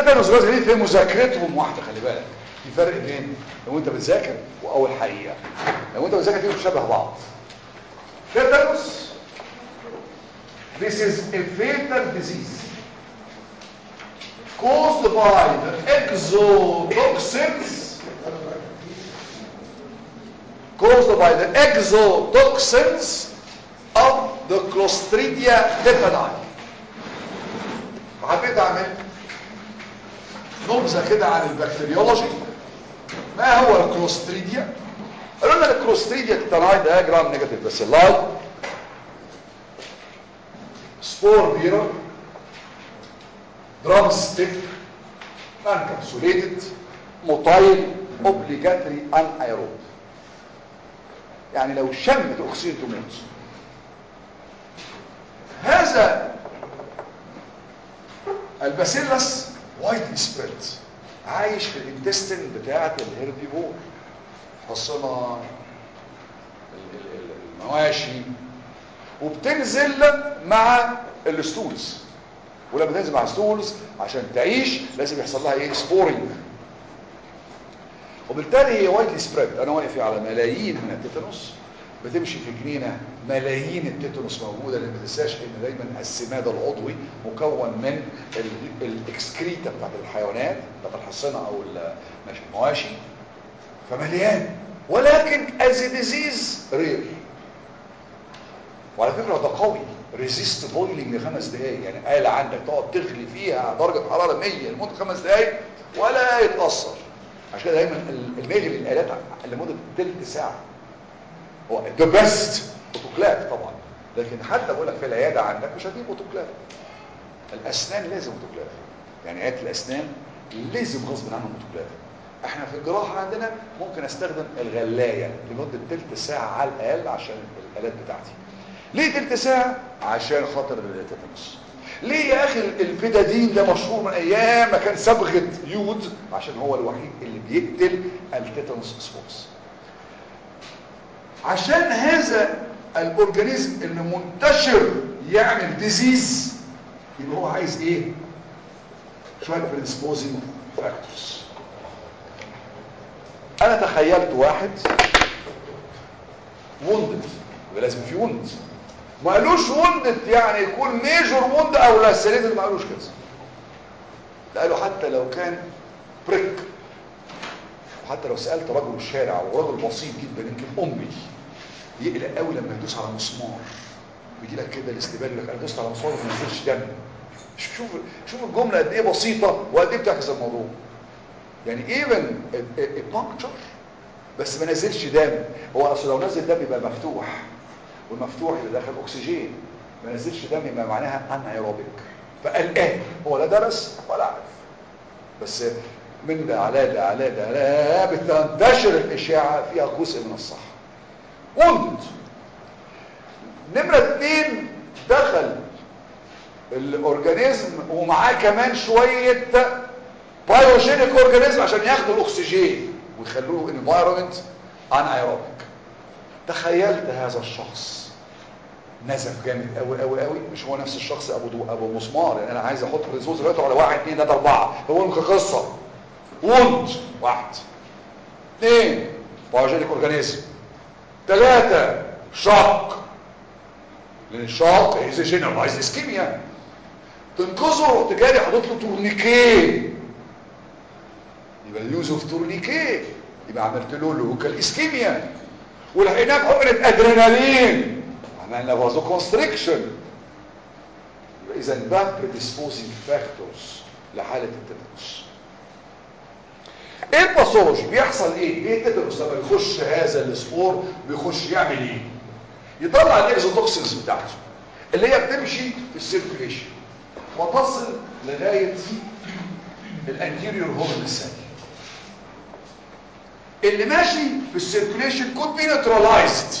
Speaker 1: التيتانوس لازم في مذاكرتهم واحده خلي بالك في فرق بين لو انت بتذاكر واول حقيقه لو انت بتذاكر فيهم شبه بعض تيتانوس this is a fatal disease caused by the exotoxins caused by the exotoxins of the Clostridia tetani فحبيت اعمل نبذه كده عن البكتيريولوجي ما هو الكلوستريديا قالوا لنا الكلوستريديا تتناي دياجرام نيجاتيف بس اللايت سبور بيرا درام ستيك انكابسوليتد موتايل اوبليجاتري ان ايروب يعني لو شمت اكسيد تموت هذا الباسيلس وايد سبريد عايش في الانتستين بتاعه الهيربيفور حصنة المواشي وبتنزل مع الستولز ولما تنزل مع الستولز عشان تعيش لازم يحصل لها ايه سبورينج وبالتالي هي وايد سبريد انا واقف على ملايين من التيتانوس بتمشي في جنينه ملايين التيتانوس موجوده لان ما تنساش ان دايما السماد العضوي مكون من الاكسكريتا بتاعت الحيوانات بتاعت الحصنه او المواشي فمليان ولكن از ديزيز رير وعلى فكره ده قوي ريزيست بويلنج لخمس دقايق يعني آلة عندك تقعد تغلي فيها درجة حرارة 100 لمدة خمس دقايق ولا يتأثر عشان كده دايما الميل من الآلات لمدة تلت ساعة هو ذا بيست اوتوكلاف طبعا لكن حتى بقول لك في العياده عندك مش هتجيب اوتوكلاف الاسنان لازم اوتوكلاف يعني عياده الاسنان لازم غصب عنهم اوتوكلاف احنا في الجراحه عندنا ممكن استخدم الغلايه لمده تلت ساعه على الاقل عشان الالات بتاعتي ليه تلت ساعه عشان خاطر التيتانوس ليه يا اخي البيدادين ده مشهور من ايام ما كان صبغه يود عشان هو الوحيد اللي بيقتل التيتانوس سبوتس عشان هذا الاورجانيزم اللي منتشر يعمل ديزيز يبقى هو عايز ايه شويه بريسبوزنج فاكتورز انا تخيلت واحد وندد يبقى لازم في وند ما قالوش وندد يعني يكون ميجور وند او لا السليم ما قالوش كده لا قالوا حتى لو كان بريك حتى لو سألت رجل الشارع او رجل بسيط جدا يمكن امي يقلق قوي لما يدوس على مسمار بيجي لك كده الاستقبال يقول لك انا دوست على مسمار وما نزلش دم شوف شوف الجمله قد ايه بسيطه وقد ايه بتعكس الموضوع يعني ايفن بانكتشر بس ما نزلش دم هو اصل لو نزل دم يبقى مفتوح والمفتوح يبقى داخل اكسجين ما نزلش دم يبقى معناها ان ايروبيك فقال ايه هو لا درس ولا عارف بس من ده على ده على ده لا بتنتشر الاشاعه فيها جزء من الصح وند نمرة اتنين دخل الاورجانيزم ومعاه كمان شوية بايوجينيك اورجانيزم عشان ياخدوا الاكسجين ويخلوه انفايرمنت ان ايروبيك تخيلت هذا الشخص نزف جامد قوي قوي قوي مش هو نفس الشخص ابو دو ابو مسمار يعني انا عايز احط ريسورس دلوقتي على واحد اثنين ثلاثه اربعه هو قصه وند واحد اثنين بايوجينيك اورجانيزم ثلاثة شق لان الشق هي جنرالايز اسكيميا تنقذه تجاري حاطط له تورنيكيه يبقى اليوز اوف تورنيكيه يبقى عملت له لوكال اسكيميا ولقيناه بحقنه ادرينالين عملنا فازو كونستريكشن يبقى اذا ده بريديسبوزنج فاكتورز لحاله التيتانوس ايه الباثولوجي بيحصل ايه ايه التيتانوس لما يخش هذا السبور بيخش يعمل ايه يطلع الاكزوتوكسينز بتاعته اللي هي بتمشي في السيركوليشن وتصل لغايه الانتيريور هورن سيل اللي ماشي في السيركوليشن كود بي نيوتراليزد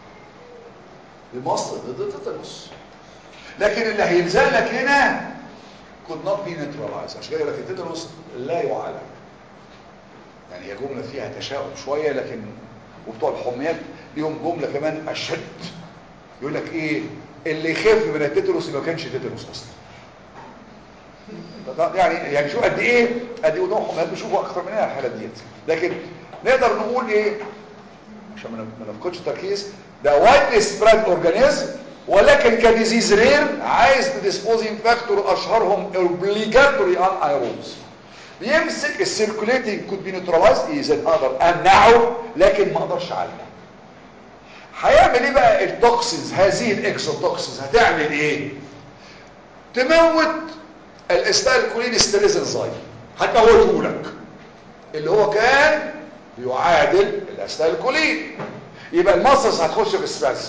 Speaker 1: بمصل ضد التيتانوس لكن اللي هيلزق لك هنا كود نوت بي نيوتراليزد عشان كده يقول لك التيتانوس لا يعالج يعني هي جملة فيها تشاؤم شوية لكن وبتوع الحميات ليهم جملة كمان أشد يقول لك إيه اللي يخاف من التيتانوس ما كانش تيتانوس أصلا ده يعني يعني شو قد ايه قد ايه نوعهم بيشوفوا اكتر مننا الحالات ديت لكن نقدر نقول ايه عشان ما ما نفقدش التركيز ده وايدلي سبريد اورجانيزم ولكن كديزيز رير عايز تديسبوزين فاكتور اشهرهم اوبليجاتوري ان ايروبز بيمسك السيركوليتنج كود بي نيوتراليز اذا اقدر امنعه لكن ما اقدرش اعالجه هيعمل ايه بقى التوكسينز هذه الاكسوتوكسينز هتعمل ايه تموت الاستالكولين ستريز انزايم هتموته لك اللي هو كان يعادل الاستالكولين يبقى المصص هتخش في السباسم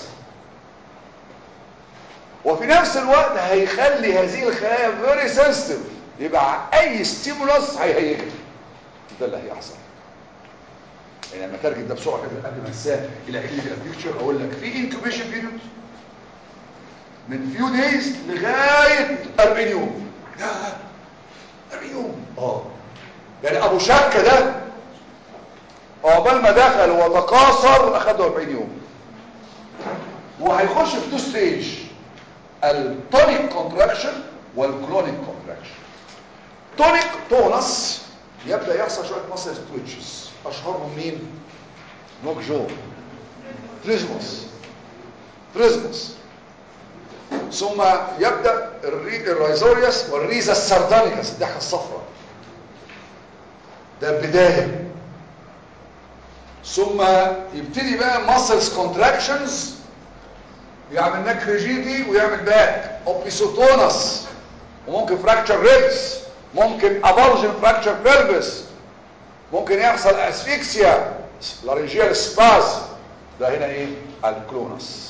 Speaker 1: وفي نفس الوقت هيخلي هذه الخلايا فيري سنسيتيف يبقى اي ستيمولس هيهيجها ده اللي هيحصل يعني لما ترجم ده بسرعه كده قبل ما انساه الى كلينيكال بيكتشر اقول لك في انكوبيشن بيريود من فيو دايز لغايه 40 يوم لا 40 يوم اه يعني ابو شكه ده عقبال ما دخل وتكاثر اخده 40 يوم وهيخش في تو ستيج التونيك كونتراكشن والكلونيك كونتراكشن تونيك تونس يبدا يحصل شويه ماسل تويتشز اشهرهم مين نوك جو تريزموس تريزموس ثم يبدا الري... الرايزوريوس والريزا السردانيكس الضحكه الصفراء ده البدايه ثم يبتدي بقى ماسلز كونتراكشنز يعمل نك ريجيدي ويعمل باك اوبيسوتونس وممكن فراكتشر ريبس ممكن ابالجن فراكتشر بيلفس ممكن يحصل اسفيكسيا لارنجيال سباز ده هنا ايه الكلونس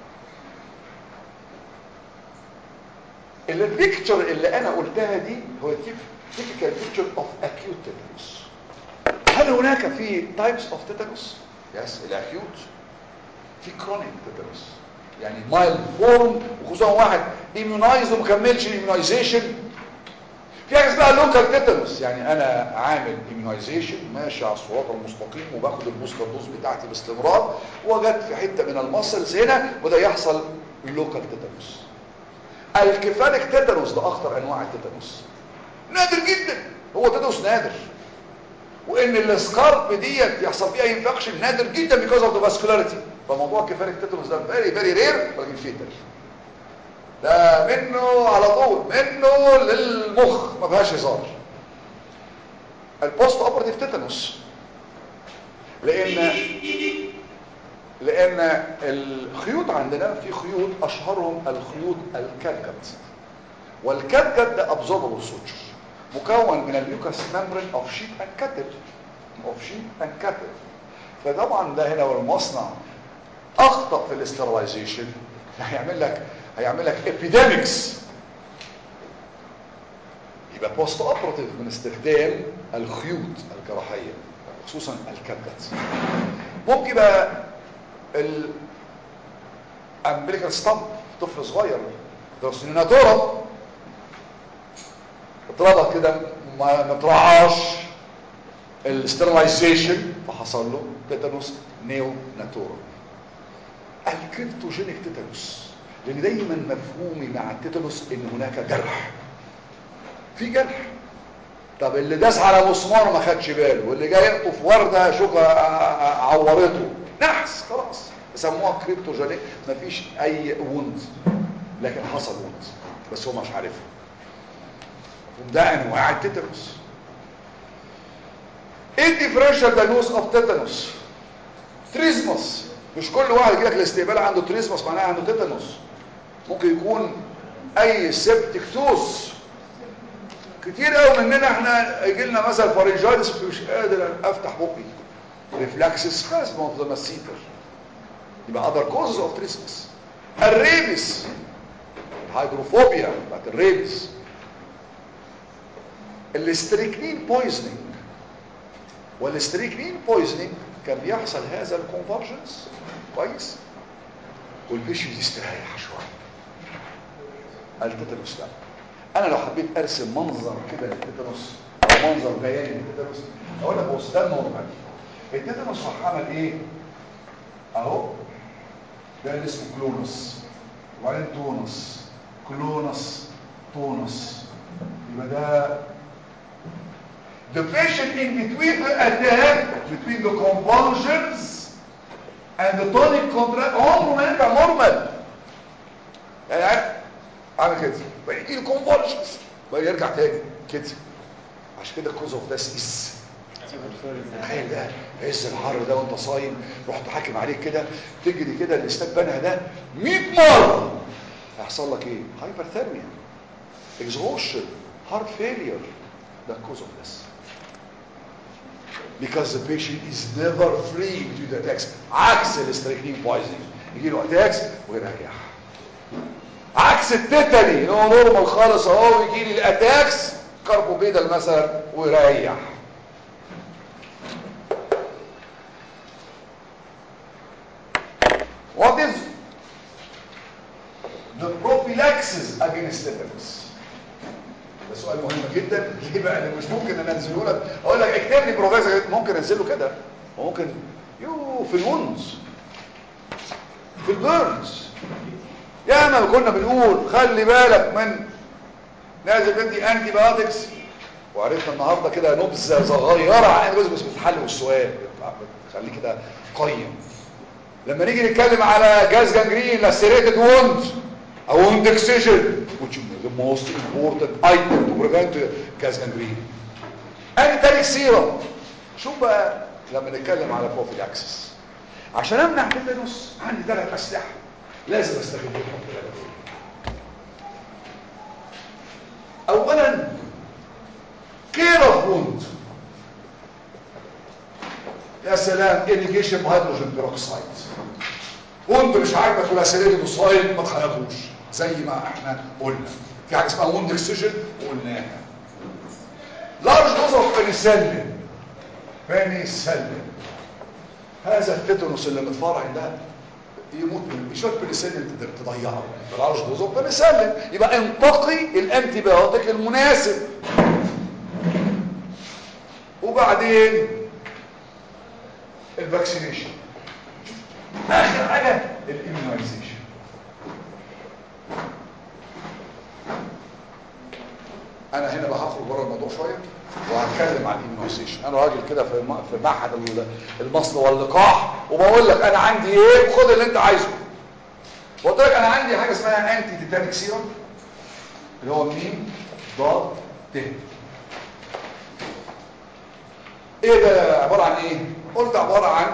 Speaker 1: البيكتشر اللي انا قلتها دي هو تيبيكال بيكتشر اوف اكيوت تيتانوس هل هناك في تايبس اوف تيتانوس يس الاكيوت في كرونيك تيتانوس يعني مايل فورم وخصوصا واحد ايميونايز وما كملش الايميونايزيشن في حاجه اسمها لوكال تيتانوس يعني انا عامل ايميونايزيشن ماشي على الصراط المستقيم وباخد البوستر دوز بتاعتي باستمرار وجت في حته من المسلز هنا وده يحصل لوكال تيتانوس الكفالك تيتانوس ده اخطر انواع التيتانوس نادر جدا هو تيتانوس نادر وان السكارب ديت يحصل فيها انفكشن نادر جدا because of the vascularity فموضوع كفالك تيتانوس ده فيري فيري رير ولكن فيتال ده منه على طول منه للمخ ما فيهاش هزار البوست اوبرتيف تيتانوس لان لان الخيوط عندنا في خيوط اشهرهم الخيوط الكاتكت والكاتكت ده ابزوربل سوتشر مكون من الميوكاس ممبرين اوف شيت اند كاتل اوف شيت اند كاتل فطبعا ده هنا والمصنع اخطا في الاسترلايزيشن هيعمل لك هيعمل لك ابيديمكس يبقى بوست اوبراتيف من استخدام الخيوط الجراحيه خصوصا الكاتكت ممكن يبقى الامبليكال ستامب طفل صغير درسيناتورا اترضى كده ما نترعاش الاسترلايزيشن فحصل له تيتانوس نيو ناتورا الكريبتوجينيك تيتانوس لان دايما مفهومي مع التيتانوس ان هناك جرح في جرح طب اللي داس على مسمار ما خدش باله واللي جاي يقطف ورده شوكه عورته نحس خلاص سموها كريبتوجينيك مفيش اي وند لكن حصل وند بس هو مش عارفها ده انواع التيتانوس ايه الديفرنشال دايجنوز اوف تيتانوس تريزموس مش كل واحد يجي لك الاستقبال عنده تريزموس معناها عنده تيتانوس ممكن يكون اي سيبتيك توس كتير قوي مننا احنا يجي لنا مثلا فارنجايتس مش قادر افتح بقي ريفلكس سبازم اوف ذا مسيتر يبقى اذر كوزز اوف تريزموس الريبس الهيدروفوبيا بتاعت الريبس الاستريكنين بويزنينج والاستريكنين بويزنينج كان بيحصل هذا الكونفرجنس كويس والبيشنت يستريح شويه التيتانوس لا انا لو حبيت ارسم منظر كده للتيتانوس او منظر بياني للتيتانوس اقول لك بص ده النورمال التيتانوس راح عمل ايه اهو ده اللي اسمه كلونس وبعدين تونس كلونس تونس يبقى ده the patient in between the attack between the convulsions and the tonic contract عمره ما يرجع نورمال يعني عارف عامل كده بقى يجي له convulsions بقى يرجع تاني كده عشان كده cause of death is تخيل ده عز الحر ده وانت صايم رحت حاكم عليك كده تجري كده الاستاد بنها ده 100 مره هيحصل لك ايه هايبرثيرميا exhaustion heart failure ده cause of death because the patient is never free to the attacks عكس الاستريكنين poisoning يجي له اتاكس ويرجع عكس التيتاني اللي هو نورمال خالص اهو يجي لي الاتاكس كاربوبيدال مثلا ويريح What is the prophylaxis against tetanus? ده سؤال مهم جدا ليه بقى اللي مش ممكن ان انزله لك اقول لك اكتب لي بروفيسور ممكن انزله كده وممكن يو في الونز في البيرنز يا ما كنا بنقول خلي بالك من لازم ندي انتي بايوتكس وعرفنا النهارده كده نبذه صغيره عن جزء بس بتحل والسؤال خليه كده قيم لما نيجي نتكلم على جاز جانجرين لاسيريتد ووند او ووند اكسجن which is the most important item to prevent gas gangrene ادي تاني سيرم شوف بقى لما نتكلم على بروفيلاكسس عشان امنع تيتانوس عندي ثلاث اسلحه لازم استخدمهم في العلاج اولا كير اوف ووند يا سلام irrigation بهيدروجين بيروكسيد وانت مش عاجبك ولا سيريد وصايد ما تخيطوش زي ما احنا قلنا في حاجه اسمها ووند اكسجن وقلناها لارج دوز اوف بنسلين بنسلين هذا التيتانوس اللي متفرع ده يموت من شويه بنسلين تقدر تضيعه لارج دوز اوف بنسلين يبقى انتقي الانتي بايوتيك المناسب وبعدين الفاكسينيشن اخر حاجه الاميونايزيشن انا هنا بقى هخرج بره الموضوع شويه وهتكلم عن الاميونايزيشن انا راجل كده في في معهد المصل واللقاح وبقول لك انا عندي ايه خد اللي انت عايزه قلت لك انا عندي حاجه اسمها انتي تيتانيك سيروم اللي هو مين ضاد ت ايه ده عباره عن ايه قلت عباره عن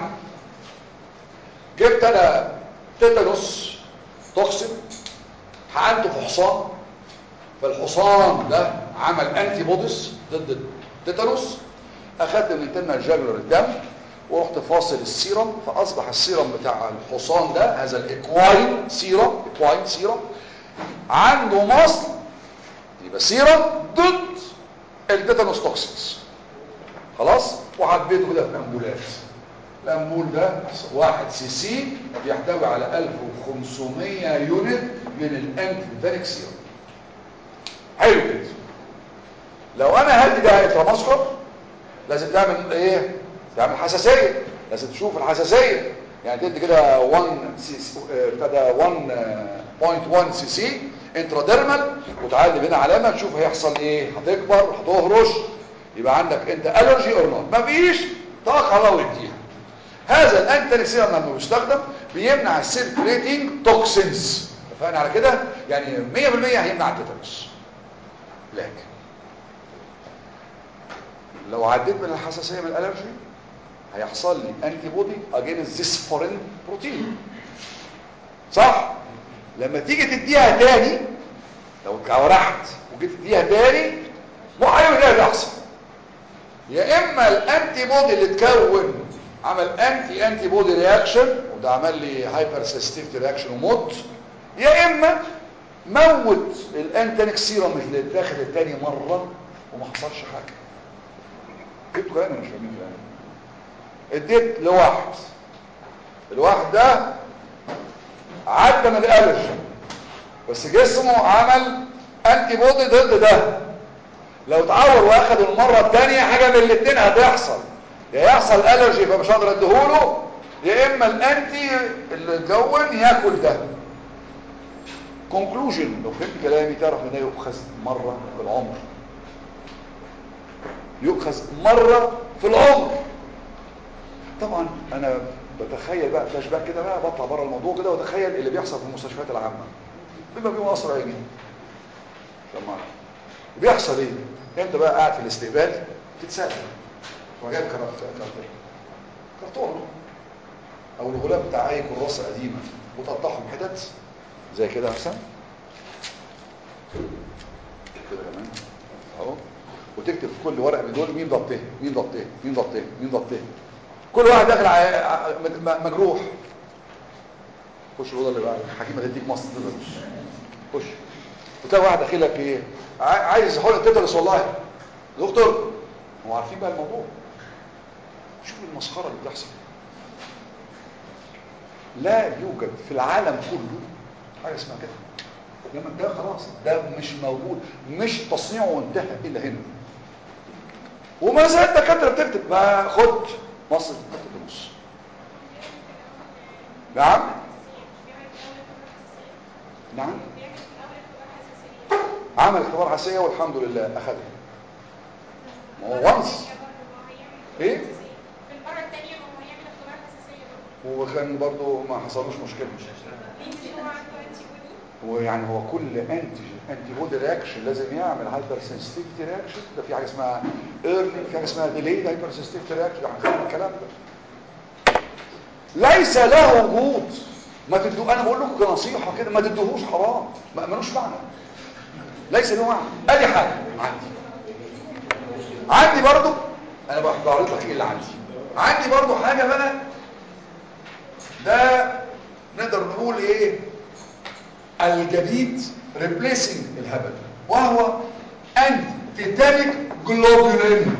Speaker 1: جبت انا تيتانوس توكسين حقنته في حصان فالحصان ده عمل انتي بوديز ضد التيتانوس اخدت من الانترنال جاجولار الدم ورحت فاصل السيرم فاصبح السيرم بتاع الحصان ده هذا الاكواين سيرم اكواين سيرم عنده مصل يبقى سيرم ضد التيتانوس توكسينز خلاص وعبيته كده في امبولات الامبول ده واحد سي سي بيحتوي على 1500 يونت من الانتي تيتانيك سيرم حلو كده لو انا هدي ده انتراماسكر لازم تعمل ايه تعمل حساسيه لازم تشوف الحساسيه يعني تدي كده 1 سي ابتدى 1.1 سي سي انتراديرمال وتعلم هنا علامه تشوف هيحصل ايه هتكبر هتهرش يبقى عندك انت الرجي اور نوت مفيش طاقه الله ويديها هذا الانتي سيرم لما بيستخدم بيمنع السيركوليتنج توكسينز اتفقنا على كده يعني 100% هيمنع التيتانوس لكن لو عديت من الحساسيه من الالرجي هيحصل لي انتي بودي اجينست ذيس فورين بروتين صح لما تيجي تديها تاني لو اتكورحت وجيت تديها تاني معين ده بيحصل يا اما الانتي بودي اللي اتكون عمل انتي انتي بودي رياكشن وده عمل لي هايبر سنسيتيفيتي رياكشن وموت يا اما موت الانتينيك سيرم اللي اتاخد التاني مره وما حصلش حاجه جبتوا كلام مش فاهمين كلام اديت لواحد الواحد ده عدى من الالرجي بس جسمه عمل انتي بودي ضد ده لو اتعور واخد المره الثانيه حاجه من الاثنين هتحصل يا يحصل الرجي فمش هقدر اديهوله يا اما الانتي اللي اتكون ياكل ده كونكلوجن لو فهمت كلامي تعرف ان ده يؤخذ مره في العمر يؤخذ مرة في العمر طبعا انا بتخيل بقى فلاش باك كده بقى بطلع بره الموضوع كده واتخيل اللي بيحصل في المستشفيات العامه بما فيهم قصر عيني لما بيحصل ايه انت بقى قاعد في الاستقبال تتسال وجايب كرتون كرتون او الغلاف بتاع اي كراسه قديمه وتقطعهم حتت زي كده مثلا كده كمان اهو وتكتب في كل ورقه من دول مين ضبطه مين ضبطه مين ضبطه مين ضبطه كل واحد داخل ع- ع- م- مجروح خش الاوضه اللي بقى الحكيمه تديك مصر تدرس خش وتلاقي واحد داخل لك ايه ع- عايز حقن تدرس والله دكتور هو عارفين بقى الموضوع شوف المسخره اللي بتحصل لا يوجد في العالم كله حاجه اسمها كده لما ده خلاص ده مش موجود مش تصنيعه وانتهى الا هنا وما زال الدكاتره بتكتب ما خد مصر بتكتب بنص نعم نعم عمل اختبار حساسيه والحمد لله اخذها ما هو وانس ايه
Speaker 3: في المرة الثانية ما هو هيعمل اختبار حساسية برضه
Speaker 1: وكان برضو ما حصلوش مشكله
Speaker 3: مين اللي هو عنده انتي بودي؟
Speaker 1: ويعني هو كل انتي انتي بودي رياكشن لازم يعمل هايبر سنسيتيفيتي رياكشن ده في حاجه اسمها ايرلي في حاجه اسمها ديليد هايبر سنسيتيفيتي رياكشن احنا خدنا الكلام ده ليس له وجود ما تدو انا بقول لكم كنصيحه كده ما تدوهوش حرام ما ملوش معنى ليس له معنى ادي حاجه عندي عندي برضو انا بح- بعرض لك ايه اللي عندي عندي برضو حاجه بقى ده نقدر نقول ايه الجديد replacing الهبل وهو انتيتانيك جلوبولين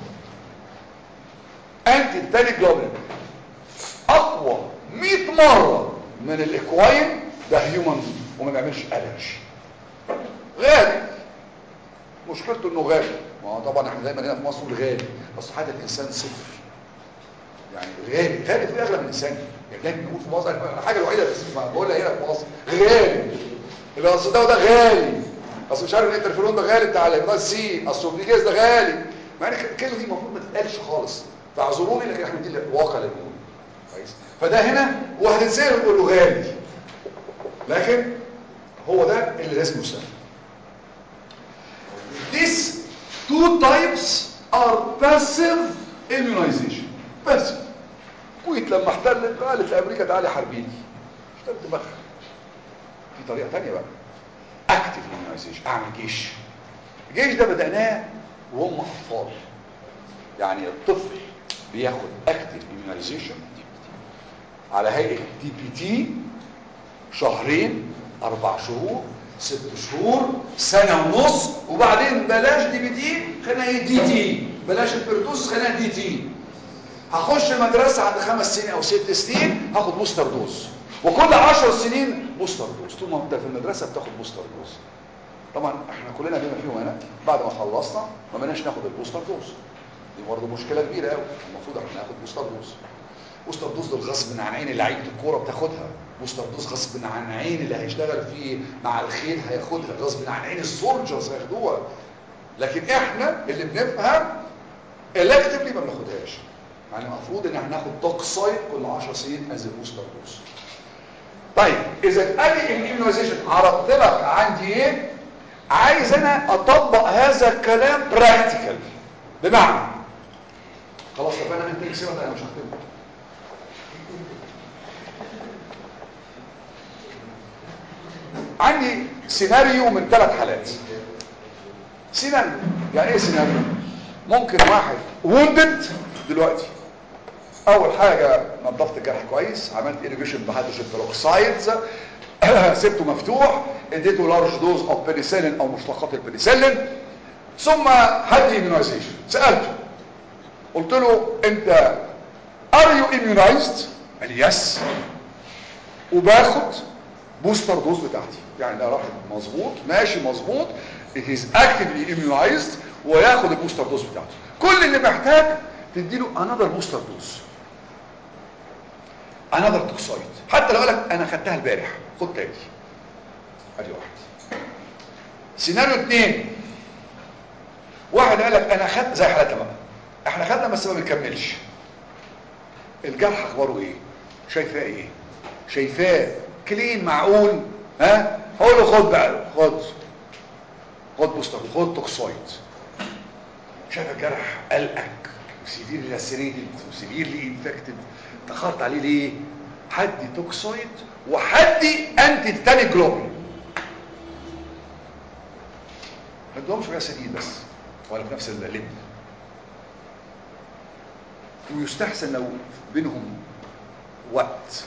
Speaker 1: انتيتانيك جلوبولين اقوى 100 مره من الاكواين ده هيومن وما بيعملش الرجي غالي مشكلته انه غالي ما هو طبعا احنا دايما هنا في مصر نقول غالي بس حاجه الانسان صفر يعني غالي غالي في اغلب الانسان يعني دايما بنقول في مصر الحاجه الوحيده اللي بس- بقولها هنا في مصر غالي اللي اصل ده ده غالي اصل مش عارف الانترفيرون ده غالي بتاع الامراض سي اصل البليجاز ده غالي مع ان الكلمه دي المفروض ما تتقالش خالص فاعذروني لكن احنا دي الواقع اللي بنقوله كويس فده هنا وهتنساه نقول له غالي لكن هو ده اللي لازم يسمى These two types are passive immunization passive الكويت لما احتلت قالت لامريكا تعالي حاربيني اشتغلت دماغها في طريقه ثانيه بقى اكتف immunization اعمل جيش الجيش ده بدأناه وهم اطفال يعني الطفل بياخد اكتف immunization على هيئه دي بي تي شهرين اربع شهور ست شهور سنة ونص وبعدين بلاش دي بي تي خلينا ايه دي تي بلاش البرتوس خلينا دي تي هخش مدرسة عند خمس سنين او ست سنين هاخد بوستر دوز وكل عشر سنين بوستر دوز طول ما انت في المدرسة بتاخد بوستر دوز طبعا احنا كلنا بما فيهم انا بعد ما خلصنا ما بقناش ناخد البوستر دوز دي برضه مشكلة كبيرة قوي المفروض احنا ناخد بوستر دوز بوستر دوز دول غصب عن عين لعيبه الكوره بتاخدها بوستر دوز غصب عن عين اللي هيشتغل في مع الخيل هياخدها غصب عن عين السولجرز هياخدوها لكن احنا اللي بنفهم الكتفلي ما بناخدهاش يعني المفروض ان احنا ناخد توكسايد كل 10 سنين از بوستر دوز طيب اذا ادي الاميونيزيشن عرضت لك عندي ايه عايز انا اطبق هذا الكلام براكتيكال بمعنى خلاص طب انا انت كسبت انا مش هكتبه عندي سيناريو من ثلاث حالات سيناريو يعني ايه سيناريو ممكن واحد وندد دلوقتي اول حاجة نظفت الجرح كويس عملت ايريجيشن بهيدروجين بيروكسايدز سبته مفتوح اديته لارج دوز او بنسلين او مشتقات البنسلين ثم هدي immunization سألته قلت له انت are you immunized قال لي يس وباخد بوستر دوز بتاعتي يعني ده راح مظبوط ماشي مظبوط it is actively immunized وياخد البوستر دوز بتاعته كل اللي محتاج تديله another بوستر دوز another توكسايد حتى لو قالك انا خدتها البارح خد تاني ادي واحد سيناريو اتنين واحد قال لك انا خدت زي حالتنا بقى احنا خدنا بس ما بنكملش الجرح اخباره ايه شايفاه ايه شايفاه كلين معقول ها هقول له خد بقى خد خد بوستر خد توكسويد شايف الجرح قلقك وسيفير لاسريتد وسيفيرلي انفكتد اتاخرت عليه ليه حدي توكسويد وحدي انتي تاني جلوبين ما ادهمش بقى سديد بس ولا في نفس اللب ويستحسن لو بينهم وقت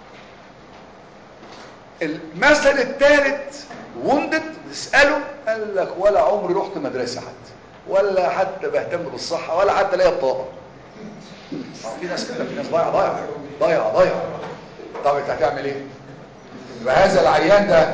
Speaker 1: المثل الثالث وندت تسأله قال لك ولا عمري رحت مدرسة حتى ولا حتى بهتم بالصحة ولا حتى ليا بطاقة آه، في ناس كده في ناس ضايعة ضايعة ضايعة ضايعة طب انت هتعمل ايه يبقى هذا العيان ده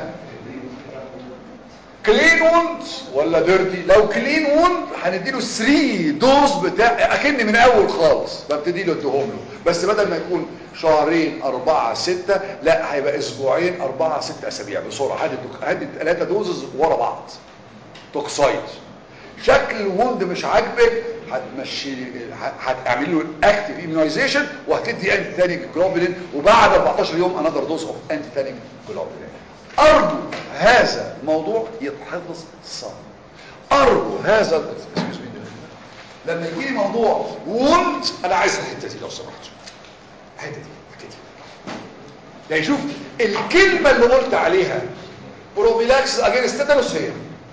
Speaker 1: كلين ووند ولا ديرتي لو كلين ووند هنديله 3 دوز بتاع اكن من اول خالص ببتدي له اديهم له بس بدل ما يكون شهرين أربعة ستة لا هيبقى اسبوعين أربعة ستة اسابيع بسرعة هدي هدي ثلاثة دوزز ورا بعض توكسايد شكل الوند مش عاجبك هتمشي هتعمل له اكتيف ايميونايزيشن وهتدي انتي ثاني جلوبولين وبعد 14 يوم انذر دوز اوف انتي ثاني جلوبولين ارجو هذا الموضوع يتحفظ صم ارجو هذا excuse me. لما يجي لي موضوع وند انا عايز الحته دي لو سمحت الحته دي الحته دي يعني شوف الكلمه اللي قلت عليها بروفيلاكس اجينست تيتانوس هي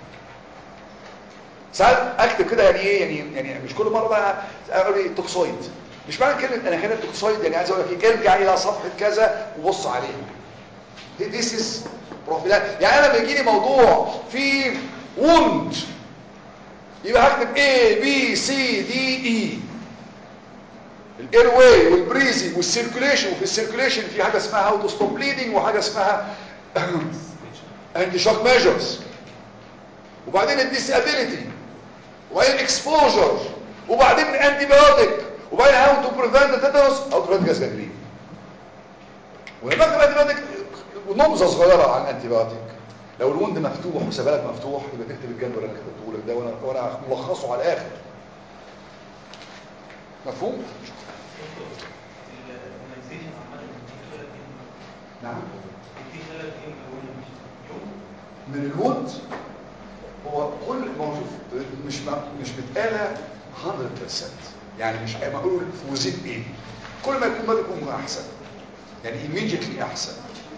Speaker 1: ساعات اكتب كده يعني ايه يعني يعني مش كل مره بقى اقول ايه توكسويد مش معنى كلمه انا كده توكسويد يعني عايز اقول لك ايه ارجع الى صفحه كذا وبص عليها This is prophylaxis يعني انا لما يجي لي موضوع فيه وند يبقى هكتب A B C D E الاير واي والبريزنج والسيركوليشن وفي السيركوليشن في حاجه اسمها هاو تو ستوب بليدنج وحاجه اسمها انتي شوك ميجرز وبعدين الديسابيليتي وبعدين اكسبوجر وبعدين انتي بايوتيك وبعدين هاو تو بريفنت تيتانوس او تو بريفنت جاسترين ولما اكتب انتي بايوتيك نبذه صغيره عن الانتي بايوتيك لو الوند مفتوح وسبالك مفتوح يبقى تكتب الجدول اللي انا كتبته لك ده وانا وانا ملخصه على الاخر مفهوم نعم من الوند هو كل ما هو شوف مش ما مش متقاله 100% يعني مش معقول فوزين ايه كل ما يكون بدأ يكون احسن يعني immediately احسن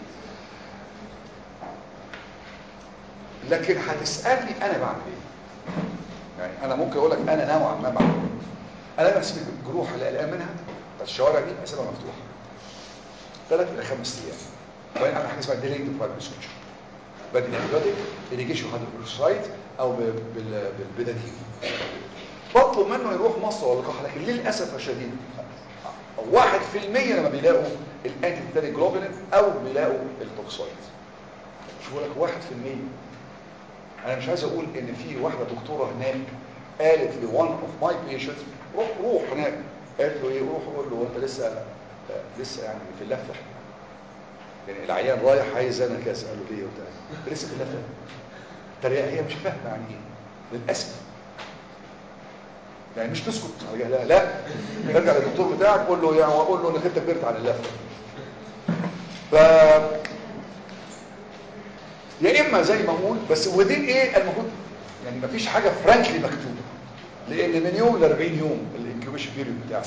Speaker 1: لكن هتسالني انا بعمل ايه يعني انا ممكن اقول لك انا نوعا ما بعمل ايه انا بسيب الجروح اللي قلقان منها بتاعت الشوارع دي اسيبها مفتوحه ثلاث الى خمس ايام وبعدين اعمل حاجه اسمها ديلينج برايفت سوتشر بدي انتيبيوتيك اريجيشن هيدروكسايد او بالبدادين بطلب منه يروح مصر ولا القاهره لكن للاسف الشديد واحد في المية لما بيلاقوا الانتي تاني جلوبولين او بيلاقوا التوكسايد شو لك واحد في المية انا مش عايز اقول ان في واحدة دكتورة هناك قالت لي one of my patients روح روح هناك قالت له ايه روح قول له انت لسه لسه يعني في اللفة يعني العيان رايح عايز انا كاس قال له ليه وبتاع انت لسه في اللفة تريقة هي مش فاهمة يعني ايه للاسف يعني مش تسكت على جهلها لا ارجع للدكتور بتاعك قول له يعني قول له انك انت كبرت على اللفه ف يا اما زي ما اقول بس ودين ايه المفروض يعني مفيش حاجه فرانكلي مكتوبه لان من يوم ل 40 يوم الانكيوبيشن بيريود بتاعه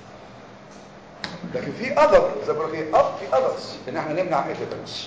Speaker 1: لكن في اذر زي ما بقول لك ايه اب في اذرز ان احنا نمنع التيتانوس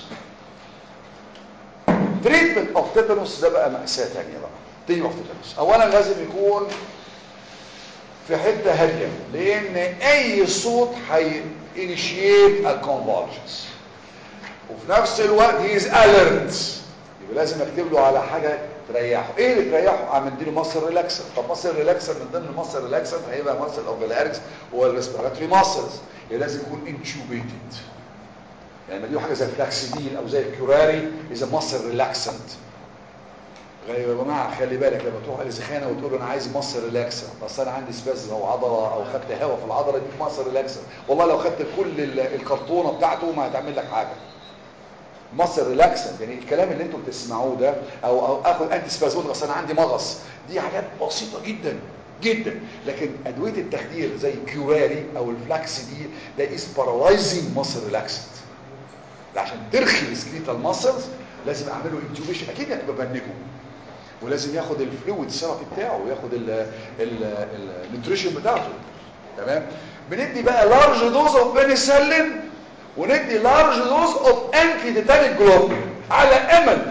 Speaker 1: تريتمنت اوف تيتانوس ده بقى ماساه ثانيه بقى تريتمنت اوف تيتانوس اولا لازم يكون في حته هاديه لان اي صوت هي انيشيت الكونفولجنس وفي نفس الوقت هي از اليرت يبقى لازم اكتب له على حاجه تريحه ايه اللي تريحه اعمل له مصر ريلاكسر طب مصر ريلاكسر من ضمن مصر ريلاكسر هيبقى مصر اوف الاركس هو الريسبيراتوري ماسلز يبقى لازم يكون انتوبيتد يعني لما حاجه زي الفلاكسيدين او زي الكيوراري اذا مصر ريلاكسنت يا جماعه خلي بالك لما تروح لزخانه وتقول له انا عايز مصر ريلاكسر اصل انا عندي سبازم او عضله او خدت هواء في العضله دي مصر ريلاكسر والله لو خدت كل الكرتونه بتاعته ما هتعمل لك حاجه مصر ريلاكسنت يعني الكلام اللي انتم بتسمعوه ده او او اخد انتي سبازمود اصل انا عندي مغص دي حاجات بسيطه جدا جدا لكن ادويه التخدير زي الكيوراري او الفلاكس دي ده از بارالايزنج مصر ريلاكسنت عشان ترخي السكريتال ماسلز لازم اعمله انتوبيشن اكيد هتبقى بنجه ولازم ياخد الفلويد ثيرابي بتاعه وياخد النيوتريشن بتاعته تمام بندي بقى لارج دوز اوف بنسلين وندي لارج دوز اوف انتي تيتانيك جلوبين على امل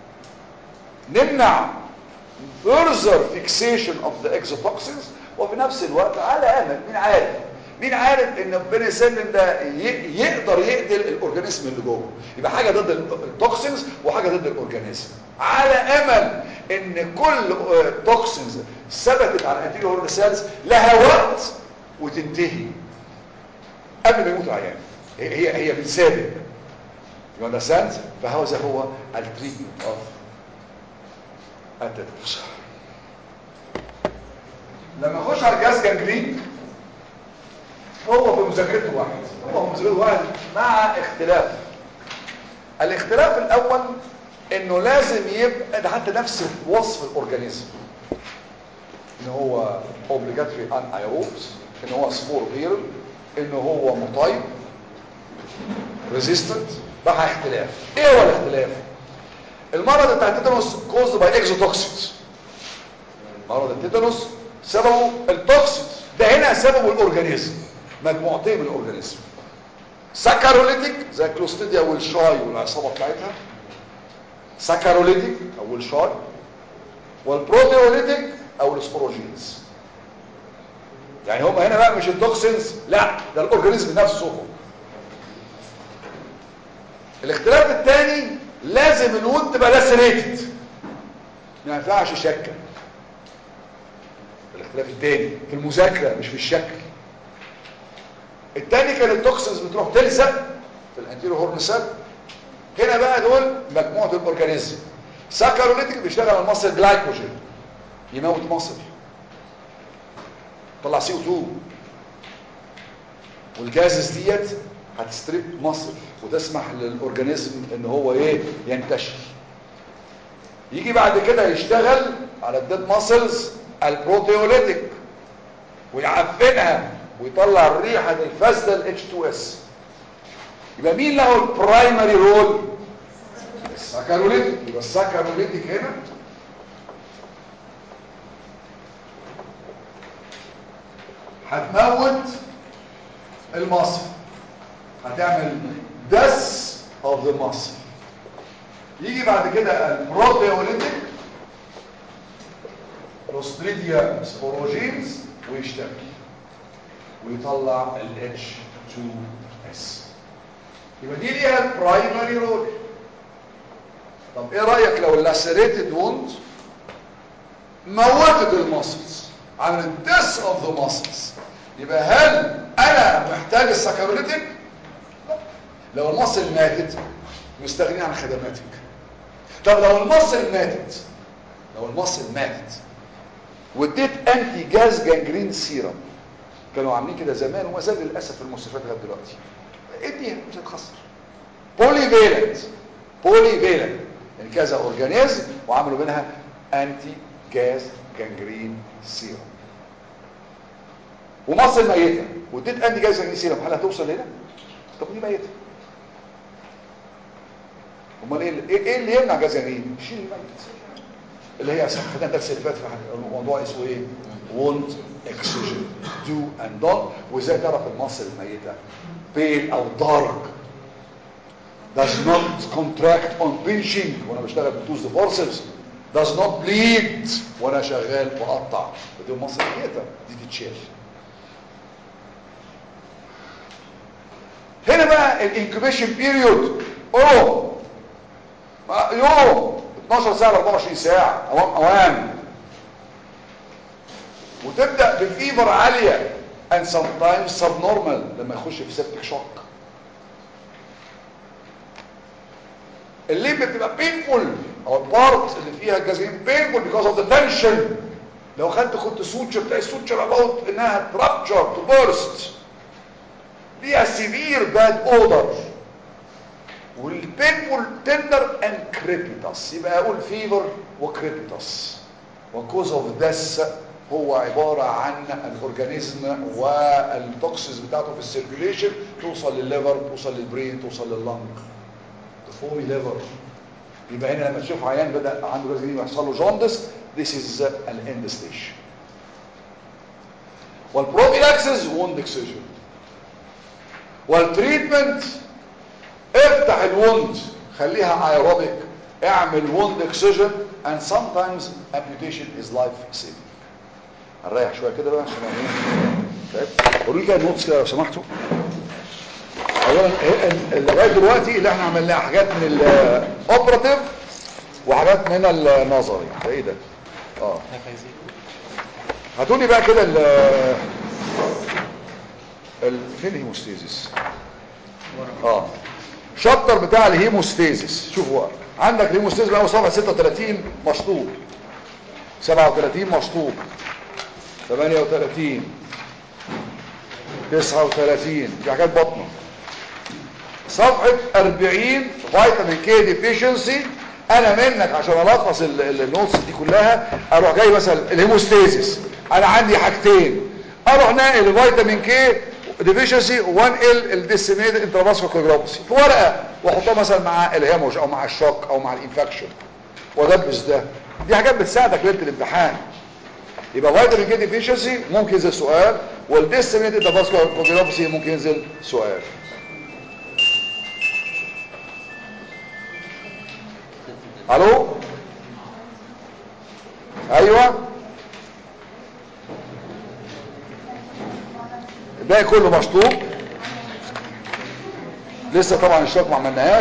Speaker 1: نمنع further fixation of the exotoxins وفي نفس الوقت على امل مين عارف مين عارف ان البنسلين ده ي- يقدر يقتل الاورجانيزم اللي جوه يبقى حاجه ضد التوكسينز وحاجه ضد الاورجانيزم على امل ان كل توكسينز ثبتت على الانتيريور هورن سيلز لها وقت وتنتهي قبل ما يموت العيان هي هي هي بتسابق يو اندرستاند فهذا هو التريتمنت اوف التدفس لما اخش على الجهاز جانجرين هو في مذاكرته واحد هو في مذاكرته واحد مع اختلاف الاختلاف الاول انه لازم يبقى ده حتى نفس وصف الاورجانيزم ان هو اوبليجاتري ان ايروبس ان هو سبور فيرل ان هو مطيب ريزيستنت بقى اختلاف ايه هو الاختلاف المرض بتاع التيتانوس كوزد باي اكزوتوكسينز مرض التيتانوس سببه التوكسينز ده هنا سببه الاورجانيزم مجموعتين من الاورجانيزم ساكاروليتيك زي الكلوستيديا والشاي والعصابه بتاعتها ساكاروليتيك او الشاي والبروتيوليتيك او السبوروجينز يعني هم هنا بقى مش التوكسينز لا ده الاورجانيزم نفسه الاختلاف الثاني لازم الوند تبقى لاسريتد ما ينفعش شكه الاختلاف الثاني في المذاكره مش في الشكل الثاني كان التوكسينز بتروح تلزق في الانتيرو هورن سيل هنا بقى دول مجموعه الاورجانيزم ساكاروليتيك بيشتغل على المصل جلايكوجين يموت مصل طلع سي او 2 والجازز ديت هتستريب مصل وتسمح للاورجانيزم ان هو ايه ينتشر يجي بعد كده يشتغل على الديد ماسلز البروتيوليتيك ويعفنها ويطلع الريحه الفاسده ال H2S يبقى مين له البرايمري رول الساكاروليتيك يبقى الساكاروليتيك هنا هتموت المصل هتعمل دس of the muscle يجي بعد كده البروتيوليتيك كلوستريديا سبوروجينز ويشتغل ويطلع ال H2S يبقى دي ليها البرايمري رول طب ايه رأيك لو اللاسيريتد ووند موتت الماسلز عملت ديس اوف ذا ماسلز يبقى هل انا محتاج السكروليتيك لا لو المصل ماتت مستغني عن خدماتك طب لو المصل ماتت لو المصل ماتت واديت انتي جاز جانجرين سيرم كانوا عاملين كده زمان وما زال للاسف في المستشفيات لغايه دلوقتي اديها مش هتخسر بولي فيلنت بولي فيلنت يعني كذا اورجانيزم وعملوا منها انتي جاز جانجرين سيرم ومصل ميته واديت انتي جاز جانجرين سيرم هل هتوصل هنا طب دي ميته امال ايه اللي- ايه اللي يمنع جاز جانجرين شيل الميت اللي هي خدنا الدرس اللي فات في الموضوع اسمه ايه وونت اكسجين دو اند دون وازاي تعرف المصل الميته بيل او دارك does not contract on pinching وانا بشتغل بتوز the forceps does not bleed وانا شغال بقطع دي المصل الميته دي تتشال هنا بقى الانكوبيشن بيريود اوه ما- يوم 12 ساعه ل 24 ساعه اوام اوام وتبدا بفيفر عاليه and sometimes subnormal لما يخش في سيبتك شوك الليمب بتبقى painful او البارت اللي فيها الجزئين painful because of the tension لو خدت خدت سوتشر تلاقي السوتشر about انها rupture to burst ليها severe bad odor والبينفول تندر اند كريبيتاس يبقى اقول فيفر وكريبيتاس وكوز اوف ذس هو عبارة عن الاورجانيزم والتوكسيز بتاعته في السيركيوليشن توصل للليفر توصل للبرين توصل لللنج تفومي ليفر يبقى هنا لما تشوف عيان بدأ عنده لازم يحصل له جوندس this is an end stage والبروفيلاكسس ووند اكسجن والتريتمنت افتح الوند خليها ايروبيك اعمل ووند اكسجن and sometimes amputation is life saving هنريح شويه كده بقى عشان ايه طيب قولوا لي كده النوتس كده لو سمحتوا اولا إيه- لغايه دلوقتي اللي احنا عملناها حاجات من الاوبراتيف وحاجات من النظري ده ايه ده اه هاتوا لي بقى كده ال ال فين الهيموستيزيس اه شابتر بتاع الهيموستيزيس شوفوا بقى عندك الهيموستيزيس بقى صفحه 36 مشطوب 37 مشطوب 38 39 دي حاجات بطنه صفحة 40 فيتامين كي ديفيشنسي انا منك عشان الخص ال- ال- النوتس دي كلها اروح جاي مثلا الهيموستاسيس انا عندي حاجتين اروح ناقل الفيتامين كي ديفيشنسي وانقل الديسيميد انترافاسكو كوجرافسي في ورقه واحطها مثلا مع الهيموج او مع الشوك او مع الانفكشن وادبس ده دي حاجات بتساعدك ليله الامتحان يبقى فيتامين كي ديفيشنسي ممكن ينزل سؤال والديسيميد انترافاسكو كوجرافسي ممكن ينزل سؤال الو ايوه الباقي كله مشطوب لسه طبعا الشوك ما عملناهاش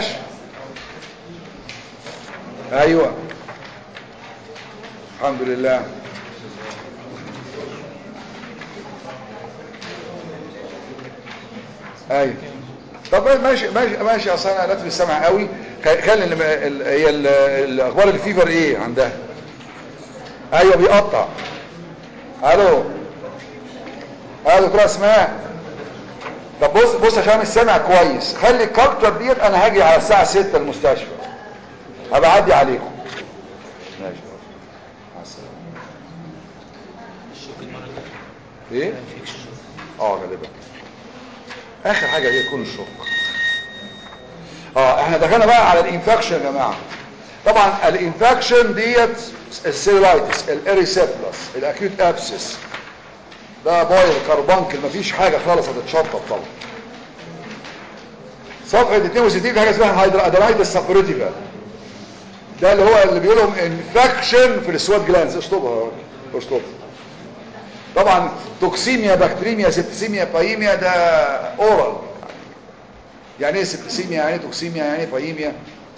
Speaker 1: ايوه الحمد لله ايوه طب ماشي ماشي ماشي اصل انا لفت السمع قوي خ- خلي ال- ال- هي ال- الاخبار الفيفر ايه عندها ايوه بيقطع الو الو دكتوره اسماء طب بص بص عشان مش سامع كويس خلي الكالتشر ديت انا هاجي على الساعه 6 المستشفى هبقى اعدي عليكم ماشي مع السلامه
Speaker 2: الشوك المرة اللي
Speaker 1: ايه اه غالبا اخر حاجه هي تكون الشوك اه احنا دخلنا بقى على الانفكشن يا جماعه طبعا الانفكشن ديت السيلايتس الاريسيبلس الاكيوت ابسس ده بايل كربانكل مفيش حاجه خالص هتتشطب طبعا صفحه 62 في حاجه اسمها هيدرادينايتس سابوريتيفا ده اللي هو اللي بيقولهم انفكشن في السوات جلانز اشطبها اشطبها طبعا توكسيميا بكتيريميا سبتسيميا بايميا ده اورال يعني ايه سبتسيميا يعني ايه توكسيميا يعني ايه بايميا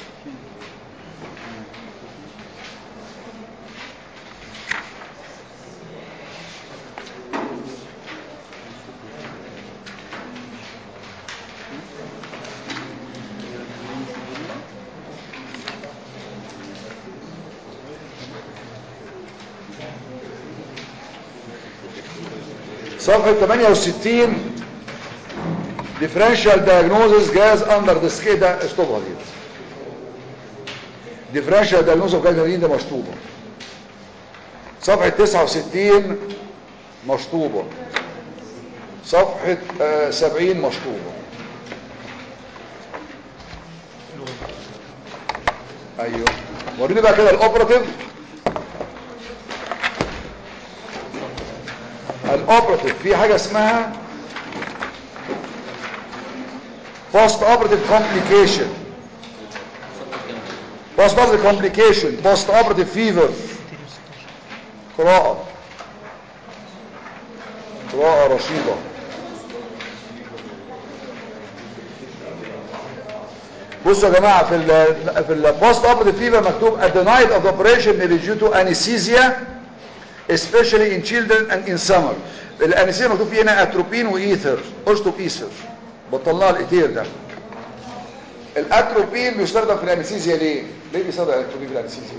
Speaker 1: صفحة 68 differential diagnosis gas under the skin ده اشطبها دي differential diagnosis of gas ده مشطوبة صفحة 69 مشطوبة صفحة آه، 70 مشطوبة ايوه وريني بقى كده الاوبراتيف الاوبراتيف في حاجة اسمها post operative complication post operative complication post operative fever قراءة قراءة رشيدة بصوا يا جماعة في ال في البوست اوبراتيف فيفر مكتوب at the night of the operation may be due to anesthesia especially in children and in summer الانستيزيا مكتوب فيه هنا اتروبين وايثر اشطب ايثر بطلناها الايثير ده الاتروبين بيستخدم في الانستيزيا ليه ليه بيستخدم الاتروبين في الانستيزيا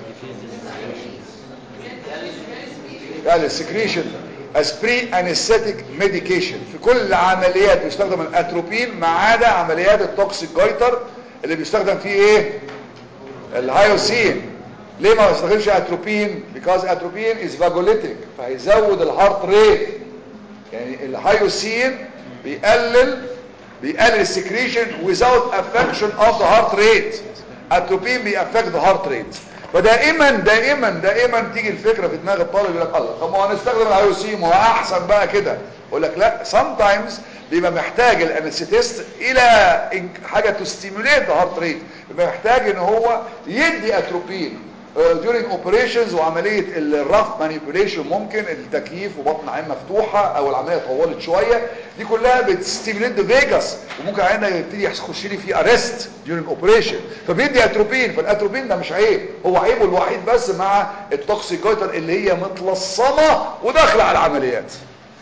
Speaker 1: يعني السكريشن as pre anesthetic medication في كل عمليات بيستخدم الاتروبين ما عدا عمليات التوكسيك جايتر اللي بيستخدم فيه ايه الهايوسين ليه ما بستخدمش اتروبين because اتروبين is vagolytic فهيزود الهارت ريت يعني الهايوسين بيقلل بيقلل السكريشن without affection of the heart rate اتروبين بيأفكت the heart rate فدائما دائما دائما تيجي الفكره في دماغ الطالب يقول لك الله طب ما هو هنستخدم الهايوسين ما هو احسن بقى كده اقول لك لا sometimes بيبقى محتاج الانستيست الى إن- حاجه تستيموليت ذا هارت ريت بيبقى محتاج ان هو يدي اتروبين during operations وعملية الرف مانيبيوليشن ممكن التكييف وبطن عين مفتوحة او العملية طولت شوية دي كلها بتستيموليت ذا فيجاس وممكن عيننا يبتدي يخش لي في ارست during اوبريشن فبيدي اتروبين فالاتروبين ده مش عيب هو عيبه الوحيد بس مع التوكسيكويتر اللي هي متلصمة وداخلة على العمليات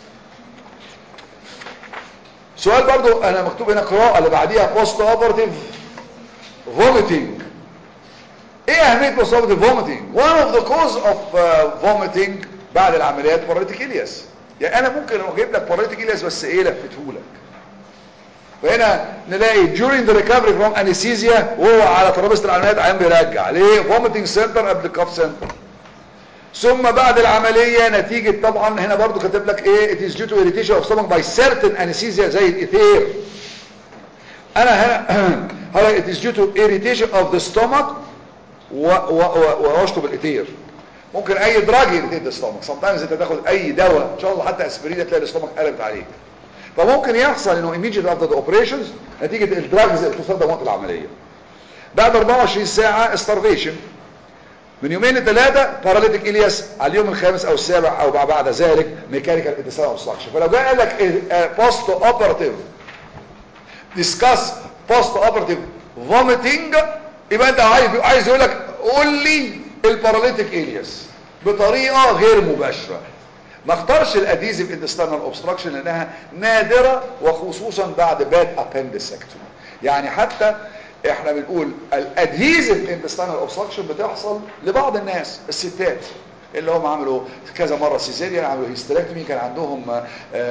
Speaker 1: سؤال برضو انا مكتوب هنا قراءة اللي بعديها بوست اوبرتيف vomiting ايه اهمية بوست اوبرتيف vomiting one of the cause of uh, vomiting بعد العمليات paralytic ileus يعني انا ممكن اجيب لك paralytic ileus بس ايه لفتهولك فهنا نلاقي during the recovery from anesthesia وهو على ترابيزه العمليات عيان بيرجع ليه vomiting center قبل cuff center ثم بعد العملية نتيجة طبعا هنا برضو كاتب لك ايه it is due to irritation of stomach by certain anesthesia زي الاثير انا هنا هنا it is due to irritation of the stomach و و و واشطب الاثير ممكن اي دراج يريتيت الستومك sometimes انت تاخد اي دواء ان شاء الله حتى اسبرين تلاقي الستومك قلبت عليك فممكن يحصل انه immediately after the operations نتيجة الدراجز اللي بتستخدم وقت العملية بعد 24 ساعة starvation من يومين لثلاثة باراليتيك إلياس على اليوم الخامس أو السابع أو بعد ذلك ميكانيكال انتصار أوبستراكشن فلو جاء قال لك بوست اوبراتيف ديسكاس بوست اوبراتيف فوميتنج يبقى انت عايز عايز يقول لك قول لي الباراليتيك إلياس بطريقة غير مباشرة ما اختارش الاديزيف انتستانال اوبستراكشن لانها نادرة وخصوصا بعد باد ابندسكتومي يعني حتى احنا بنقول الادهيزيف انتستانال اوبستراكشن بتحصل لبعض الناس الستات اللي هم عملوا كذا مرة سيزيريان عملوا هيستريكتومي كان عندهم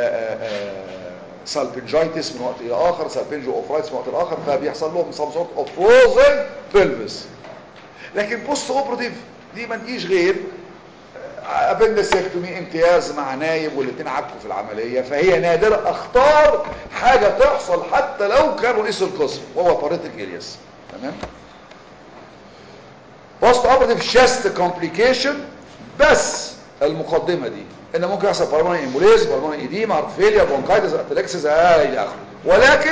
Speaker 1: سالبنجايتس من وقت الى اخر سالبنجو اوفرايتس من وقت الاخر فبيحصل لهم سم سورت اوف فروزن بلفس لكن بوست اوبراتيف دي ما تجيش غير ابندسكتومي امتياز مع نايب والاثنين عكوا في العملية فهي نادرة اختار حاجة تحصل حتى لو كان رئيس القسم وهو باريتك الياس تمام بوست اوبراتيف شيست كومبليكيشن بس المقدمة دي ان ممكن يحصل بالموني امبوليز بالموني ايديما هارت فيلير برونكايتس اتلكسس الى اخره ولكن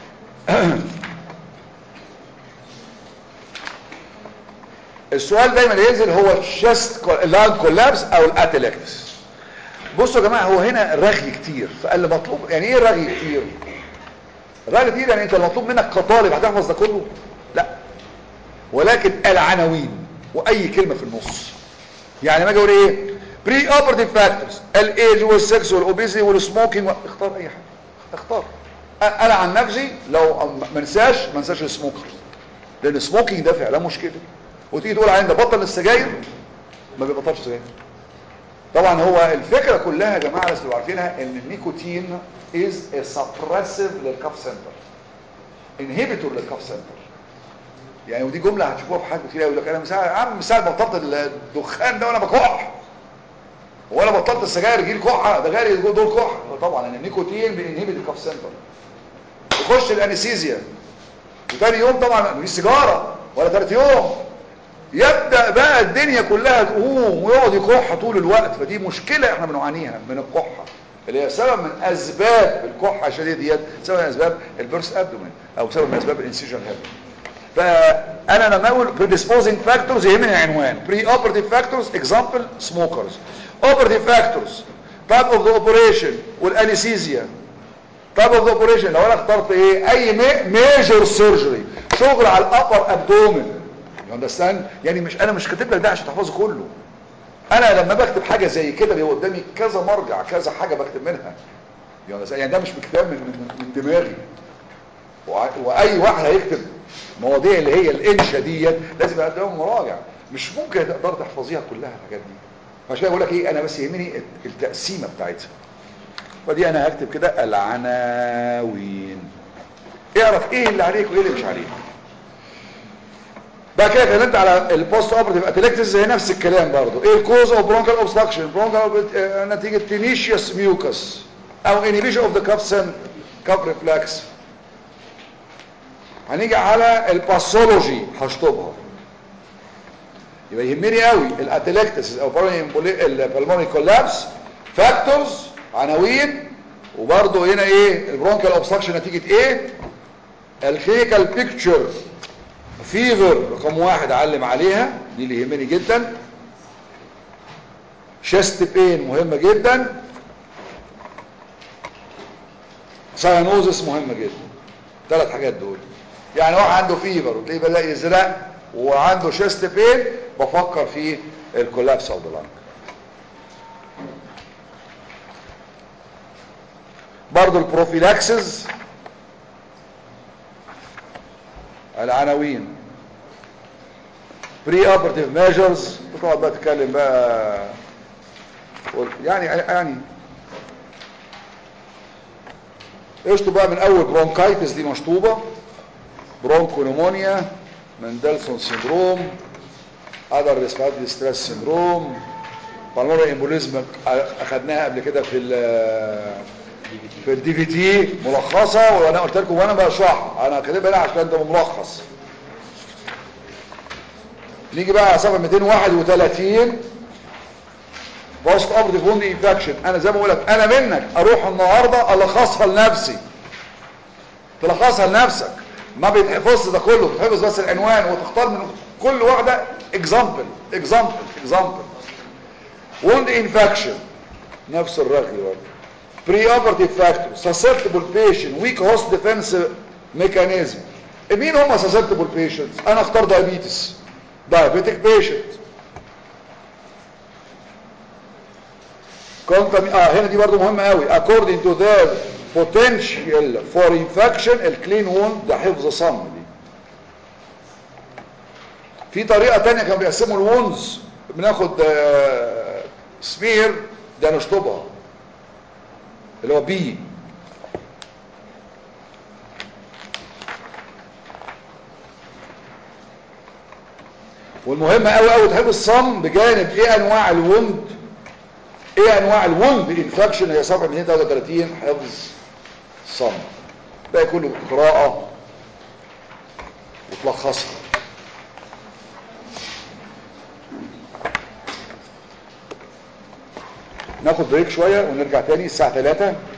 Speaker 1: السؤال دايما اللي ينزل هو الشست اللانج كولابس او الاتلكتس بصوا يا جماعه هو هنا رغي كتير فقال لي مطلوب يعني ايه رغي كتير رغي كتير يعني انت المطلوب منك كطالب هتحفظ ده كله لا ولكن العناوين واي كلمه في النص يعني ما اجي اقول ايه بري اوبرتيف فاكتورز الايج والسكس والاوبيسيتي والسموكينج اختار اي حاجه اختار انا عن نفسي لو ما انساش ما انساش السموكر لان السموكينج ده فعلا مشكله وتيجي تقول عندي بطل السجاير ما بيبطلش سجاير طبعا هو الفكرة كلها يا جماعة لازم تبقوا عارفينها ان النيكوتين is a suppressive للكاف سنتر inhibitor للكاف سنتر يعني ودي جملة هتشوفوها في حاجات كتير يقول لك انا مساعد يا عم مساعد بطلت الدخان ده وانا بكح وانا بطلت السجاير يجي لي كحه ده غير دول كحه طبعا ان النيكوتين بينهبت الكاف سنتر يخش الانستيزيا وتاني يوم طبعا مش سيجاره ولا ثالث يوم يبدأ بقى الدنيا كلها تقوم ويقعد يكح طول الوقت فدي مشكلة احنا بنعانيها من الكحة اللي هي سبب من اسباب الكحة الشديدة ديت سبب من اسباب البرس ابدومين او سبب من اسباب الانسيجن هيب فانا لما اقول predisposing factors يهمني عنوان pre-operative factors example smokers operative factors type of the operation والانستيزيا type of the operation لو انا اخترت ايه اي major surgery شغل على الابر ابدومين اندرستاند يعني مش انا مش كاتب لك ده عشان تحفظه كله انا لما بكتب حاجه زي كده بيبقى قدامي كذا مرجع كذا حاجه بكتب منها يعني ده مش كتاب من, من, من دماغي واي واحد هيكتب مواضيع اللي هي الانشا ديت لازم يبقى قدامه مراجع مش ممكن تقدر تحفظيها كلها الحاجات دي عشان كده بقول لك ايه انا بس يهمني التقسيمه بتاعتها فدي انا هكتب كده العناوين اعرف ايه اللي عليك وايه اللي مش عليك بقى كده اتكلمت على البوست اوبرتيف اتلكتس هي نفس الكلام برضو ايه الكوز اوف برونكال اوبستراكشن برونكال نتيجه تينيشيوس ميوكس او انيبيشن اوف ذا كابسن كاب ريفلكس هنيجي على الباثولوجي هشطبها يبقى يهمني قوي الاتلكتس او البلمونري كولابس فاكتورز عناوين وبرضه هنا ايه البرونكال اوبستراكشن نتيجه ايه الكلينيكال بيكتشر فيفر رقم واحد علم عليها دي اللي يهمني جدا شيست بين مهمة جدا ساينوزس مهمة جدا ثلاث حاجات دول يعني واحد عنده فيفر وتلاقيه بدأ يزرق وعنده شيست بين بفكر في الكولابس اوف ذا لانج برضه البروفيلاكسز العناوين بري اوبرتيف ميجرز تقعد بقى تتكلم بقى يعني يعني اشطب بقى من اول برونكايتس دي مشطوبه برونكونيمونيا مندلسون سيندروم اذر ريسبيراتوري ستريس سيندروم بالمونري امبوليزم اخدناها قبل كده في في الدي في تي ملخصه وانا قلت لكم وانا بشرحها انا كاتبها هنا عشان ده ملخص نيجي بقى على صفحه 231 بوست اوبرتيف ووند انفكشن انا زي ما بقول لك انا منك اروح النهارده الخصها لنفسي تلخصها لنفسك ما بيتحفظش ده كله بتحفظ بس العنوان وتختار من كل واحده اكزامبل اكزامبل اكزامبل ووند انفكشن نفس الرغي برضه pre-operative factor susceptible patient weak host defense mechanism مين هم susceptible patients انا اختار diabetes diabetic patient كونتامي اه هنا دي برضو مهمة قوي according to their potential for infection الكلين wound ده حفظ صم دي في طريقة تانية كانوا بيقسموا الوونز بناخد آه سمير ده نشطبها اللي هو بي والمهم قوي قوي تحب الصم بجانب ايه انواع الوند ايه انواع الوند انفكشن هي صفحه 233 حفظ صم باقي كله قراءه وتلخصها ناخد بريك شويه ونرجع تاني الساعه 3